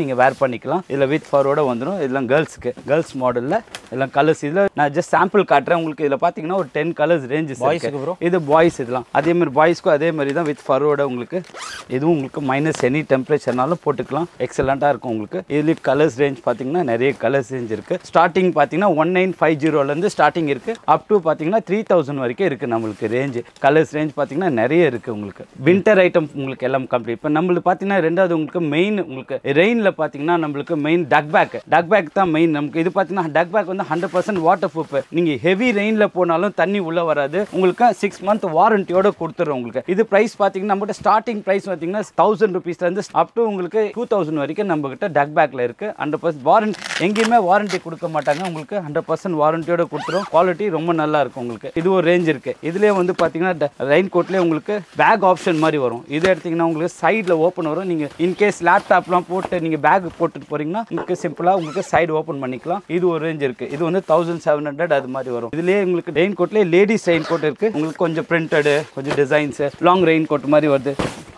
பண்ணிக்கலாம் இதில் வித் ஃபரோட வந்துடும் இதெல்லாம் கேர்ள்ஸ்க்கு கேர்ள்ஸ் மாடலில் எல்லாம் கலர்ஸ் இதில் நான் ஜஸ்ட் சாம்பிள் காட்டுறேன் உங்களுக்கு இதில் பார்த்தீங்கன்னா ஒரு டென் கலர்ஸ் ரேஞ்சஸ் பாய்ஸுக்கு bro இது பாய்ஸ் இதெல்லாம் அதே மாதிரி பாய்ஸ்க்கும் அதே மாதிரி தான் வித் ஃபரோட உங்களுக்கு இதுவும் உங்களுக்கு மைனஸ் எனி டெம்பரேச்சர்னாலும் போட்டுக்கலாம் எக்ஸலண்ட்டாக இருக்கும் உங்களுக்கு இதுலேயும் கலர்ஸ் ரேஞ்ச் பார்த்தீங்கன்னா நிறைய கலர்ஸ் ரேஞ்ச் இருக்குது ஸ்டார்டிங் பார்த்தீங்கன்னா ஒன் நைன் ஃபைவ் ஜீரோலேருந்து ஸ்டார்டிங் இருக்குது அப் டு பார்த்தீங்கன்னா த்ரீ தௌசண்ட் வரைக்கும் இருக்குது நம்மளுக்கு ரேஞ்ச் கலர்ஸ் ரேஞ்ச் பார்த்தீங்கன்னா நிறைய இருக்குது உங்களுக்கு வின்டர் ஐட்டம் உங்களுக்கு எல்லாம் கம்ப்ளீட் இப்போ நம்மளுக்கு பார்த்தீங்கன்னா ரெண்டாவது உங்களுக்கு மெயின் உங்களுக்கு ரெயினில் பார்த்தீங்கன்னா நம்மளுக்கு main duck back duck back தான் மெயின் நமக்கு இது பார்த்தீங்கன்னா டக் பேக் வந்து ஹண்ட்ரட் பர்சன்ட் வாட்டர் ப்ரூஃப் நீங்கள் ஹெவி ரெயினில் போனாலும் தண்ணி உள்ளே வராது உங்களுக்கு சிக்ஸ் மந்த் வாரண்டியோட கொடுத்துரும் உங்களுக்கு இது ப்ரைஸ் பார்த்தீங்கன்னா நம்மகிட்ட ஸ்டார்டிங் ப்ரைஸ் பார்த்தீங்கன்னா தௌசண்ட் ருபீஸ்லேருந்து அப் டு உங்களுக்கு டூ தௌசண்ட் வரைக்கும் நம்ம கிட்ட டக் பேக்கில் இருக்குது ஹண்ட்ரட் பர்சன்ட் வாரண்டி எங்கேயுமே வாரண்டி கொடுக்க மாட்டாங்க உங்களுக்கு ஹண்ட்ரட் பர்சன்ட் வாரண்டியோட கொடுத்துரும் குவாலிட்டி ரொம்ப நல்லா இருக்கும் உங்களுக்கு இது ஒரு ரேஞ்ச் இருக்குது இதுலேயே வந்து பார்த்தீங்கன்னா ரெயின் கோட்லேயே உங்களுக்கு பேக் ஆப்ஷன் மாதிரி வரும் இது எடுத்தீங்கன்னா உங்களுக்கு சைடில் ஓப்பன் வரும் நீங்கள் இன்கேஸ் லேப்டாப்லாம் போட்டு நீங்கள் பேக் போட்டுட்டு போறீங்கன்னா உங்களுக்கு சிம்பிளாக உங்களுக்கு சைடு ஓப்பன் பண்ணிக்கலாம் இது ஒரு ரேஞ்ச் இருக்குது இது வந்து தௌசண்ட் செவன் ஹண்ட்ரட் அது மாதிரி வரும் இதுலேயே உங்களுக்கு ரெயின் கோட்லேயே லேடிஸ் ரெயின் கோட் இருக்குது உங்களுக்கு கொஞ்சம் பிரிண்டடு கொஞ்சம் டிசைன்ஸு லாங் ரெயின் கோட் மாதிரி வருது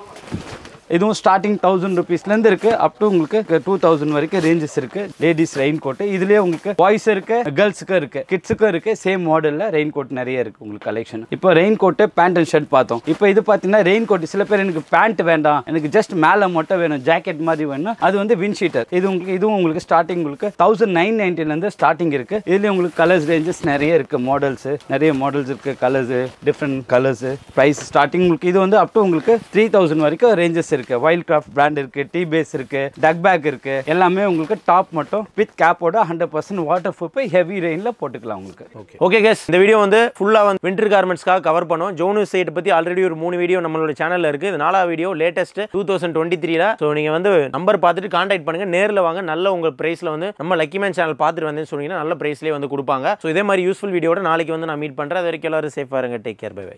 இதுவும் ஸ்டார்டிங் தௌசண்ட் ருபீஸ்லேருந்து இருக்குது அப் டு உங்களுக்கு டூ தௌசண்ட் வரைக்கும் ரேஞ்சஸ் இருக்குது லேடிஸ் ரெயின் கோட்டு இதுலேயே உங்களுக்கு பாய்ஸ் இருக்குது கேர்ள்ஸுக்கும் இருக்குது கிட்ஸுக்கும் இருக்குது சேம் மாடலில் ரெயின் கோட் நிறைய இருக்குது உங்களுக்கு கலெக்ஷன் இப்போ rain coat pant and shirt பார்த்தோம் இப்போ இது பார்த்தீங்கன்னா ரெயின் கோட் சில பேர் எனக்கு பேண்ட் வேண்டாம் எனக்கு ஜஸ்ட் மேலே மட்டும் வேணும் ஜாக்கெட் மாதிரி வேணும் அது வந்து வின்ஷீட்டர் இது உங்களுக்கு இதுவும் உங்களுக்கு ஸ்டார்டிங் உங்களுக்கு தௌசண்ட் நைன் நைன்ட்டிலேருந்து ஸ்டார்டிங் இருக்குது இதுலேயே உங்களுக்கு கலர்ஸ் ரேஞ்சஸ் நிறைய இருக்குது மாடல்ஸ் நிறைய மாடல்ஸ் இருக்குது colours different colours price starting உங்களுக்கு இது வந்து அப் டு உங்களுக்கு த்ரீ தௌசண்ட் வரைக்கும் ரேஞ்சஸ் இருக்கு வைல்ட் கிராஃப்ட் பிராண்ட் இருக்கு டி பேஸ் இருக்கு டக் பேக் இருக்கு எல்லாமே உங்களுக்கு டாப் மட்டும் வித் கேப்போட hundred percent waterproof heavy ரெயினில் போட்டுக்கலாம் உங்களுக்கு ஓகே ஓகே கேஸ் இந்த வீடியோ வந்து ஃபுல்லாக வந்து வின்டர் கார்மெண்ட்ஸ்க்காக கவர் பண்ணோம் ஜோனு சைட் பற்றி ஆல்ரெடி ஒரு மூணு வீடியோ நம்மளோட சேனலில் இருக்குது இது நாலாவது video latest two thousand twenty த்ரீல ஸோ நீங்கள் வந்து நம்பர் பார்த்துட்டு கான்டாக்ட் பண்ணுங்க நேரில் வாங்க நல்ல உங்கள் ப்ரைஸில் வந்து நம்ம லக்கி மேன் சேனல் பார்த்துட்டு வந்தேன்னு சொன்னீங்கன்னா நல்ல ப்ரைஸ்லேயே வந்து கொடுப்பாங்க ஸோ இதே மாதிரி யூஸ்ஃபுல் வீடியோட நாளைக்கு வந்து நான் மீட் பண்ணுறேன் அது வரைக்கும் எல்லாரும் சேஃபாக இருங்க டேக் கேர் பை பை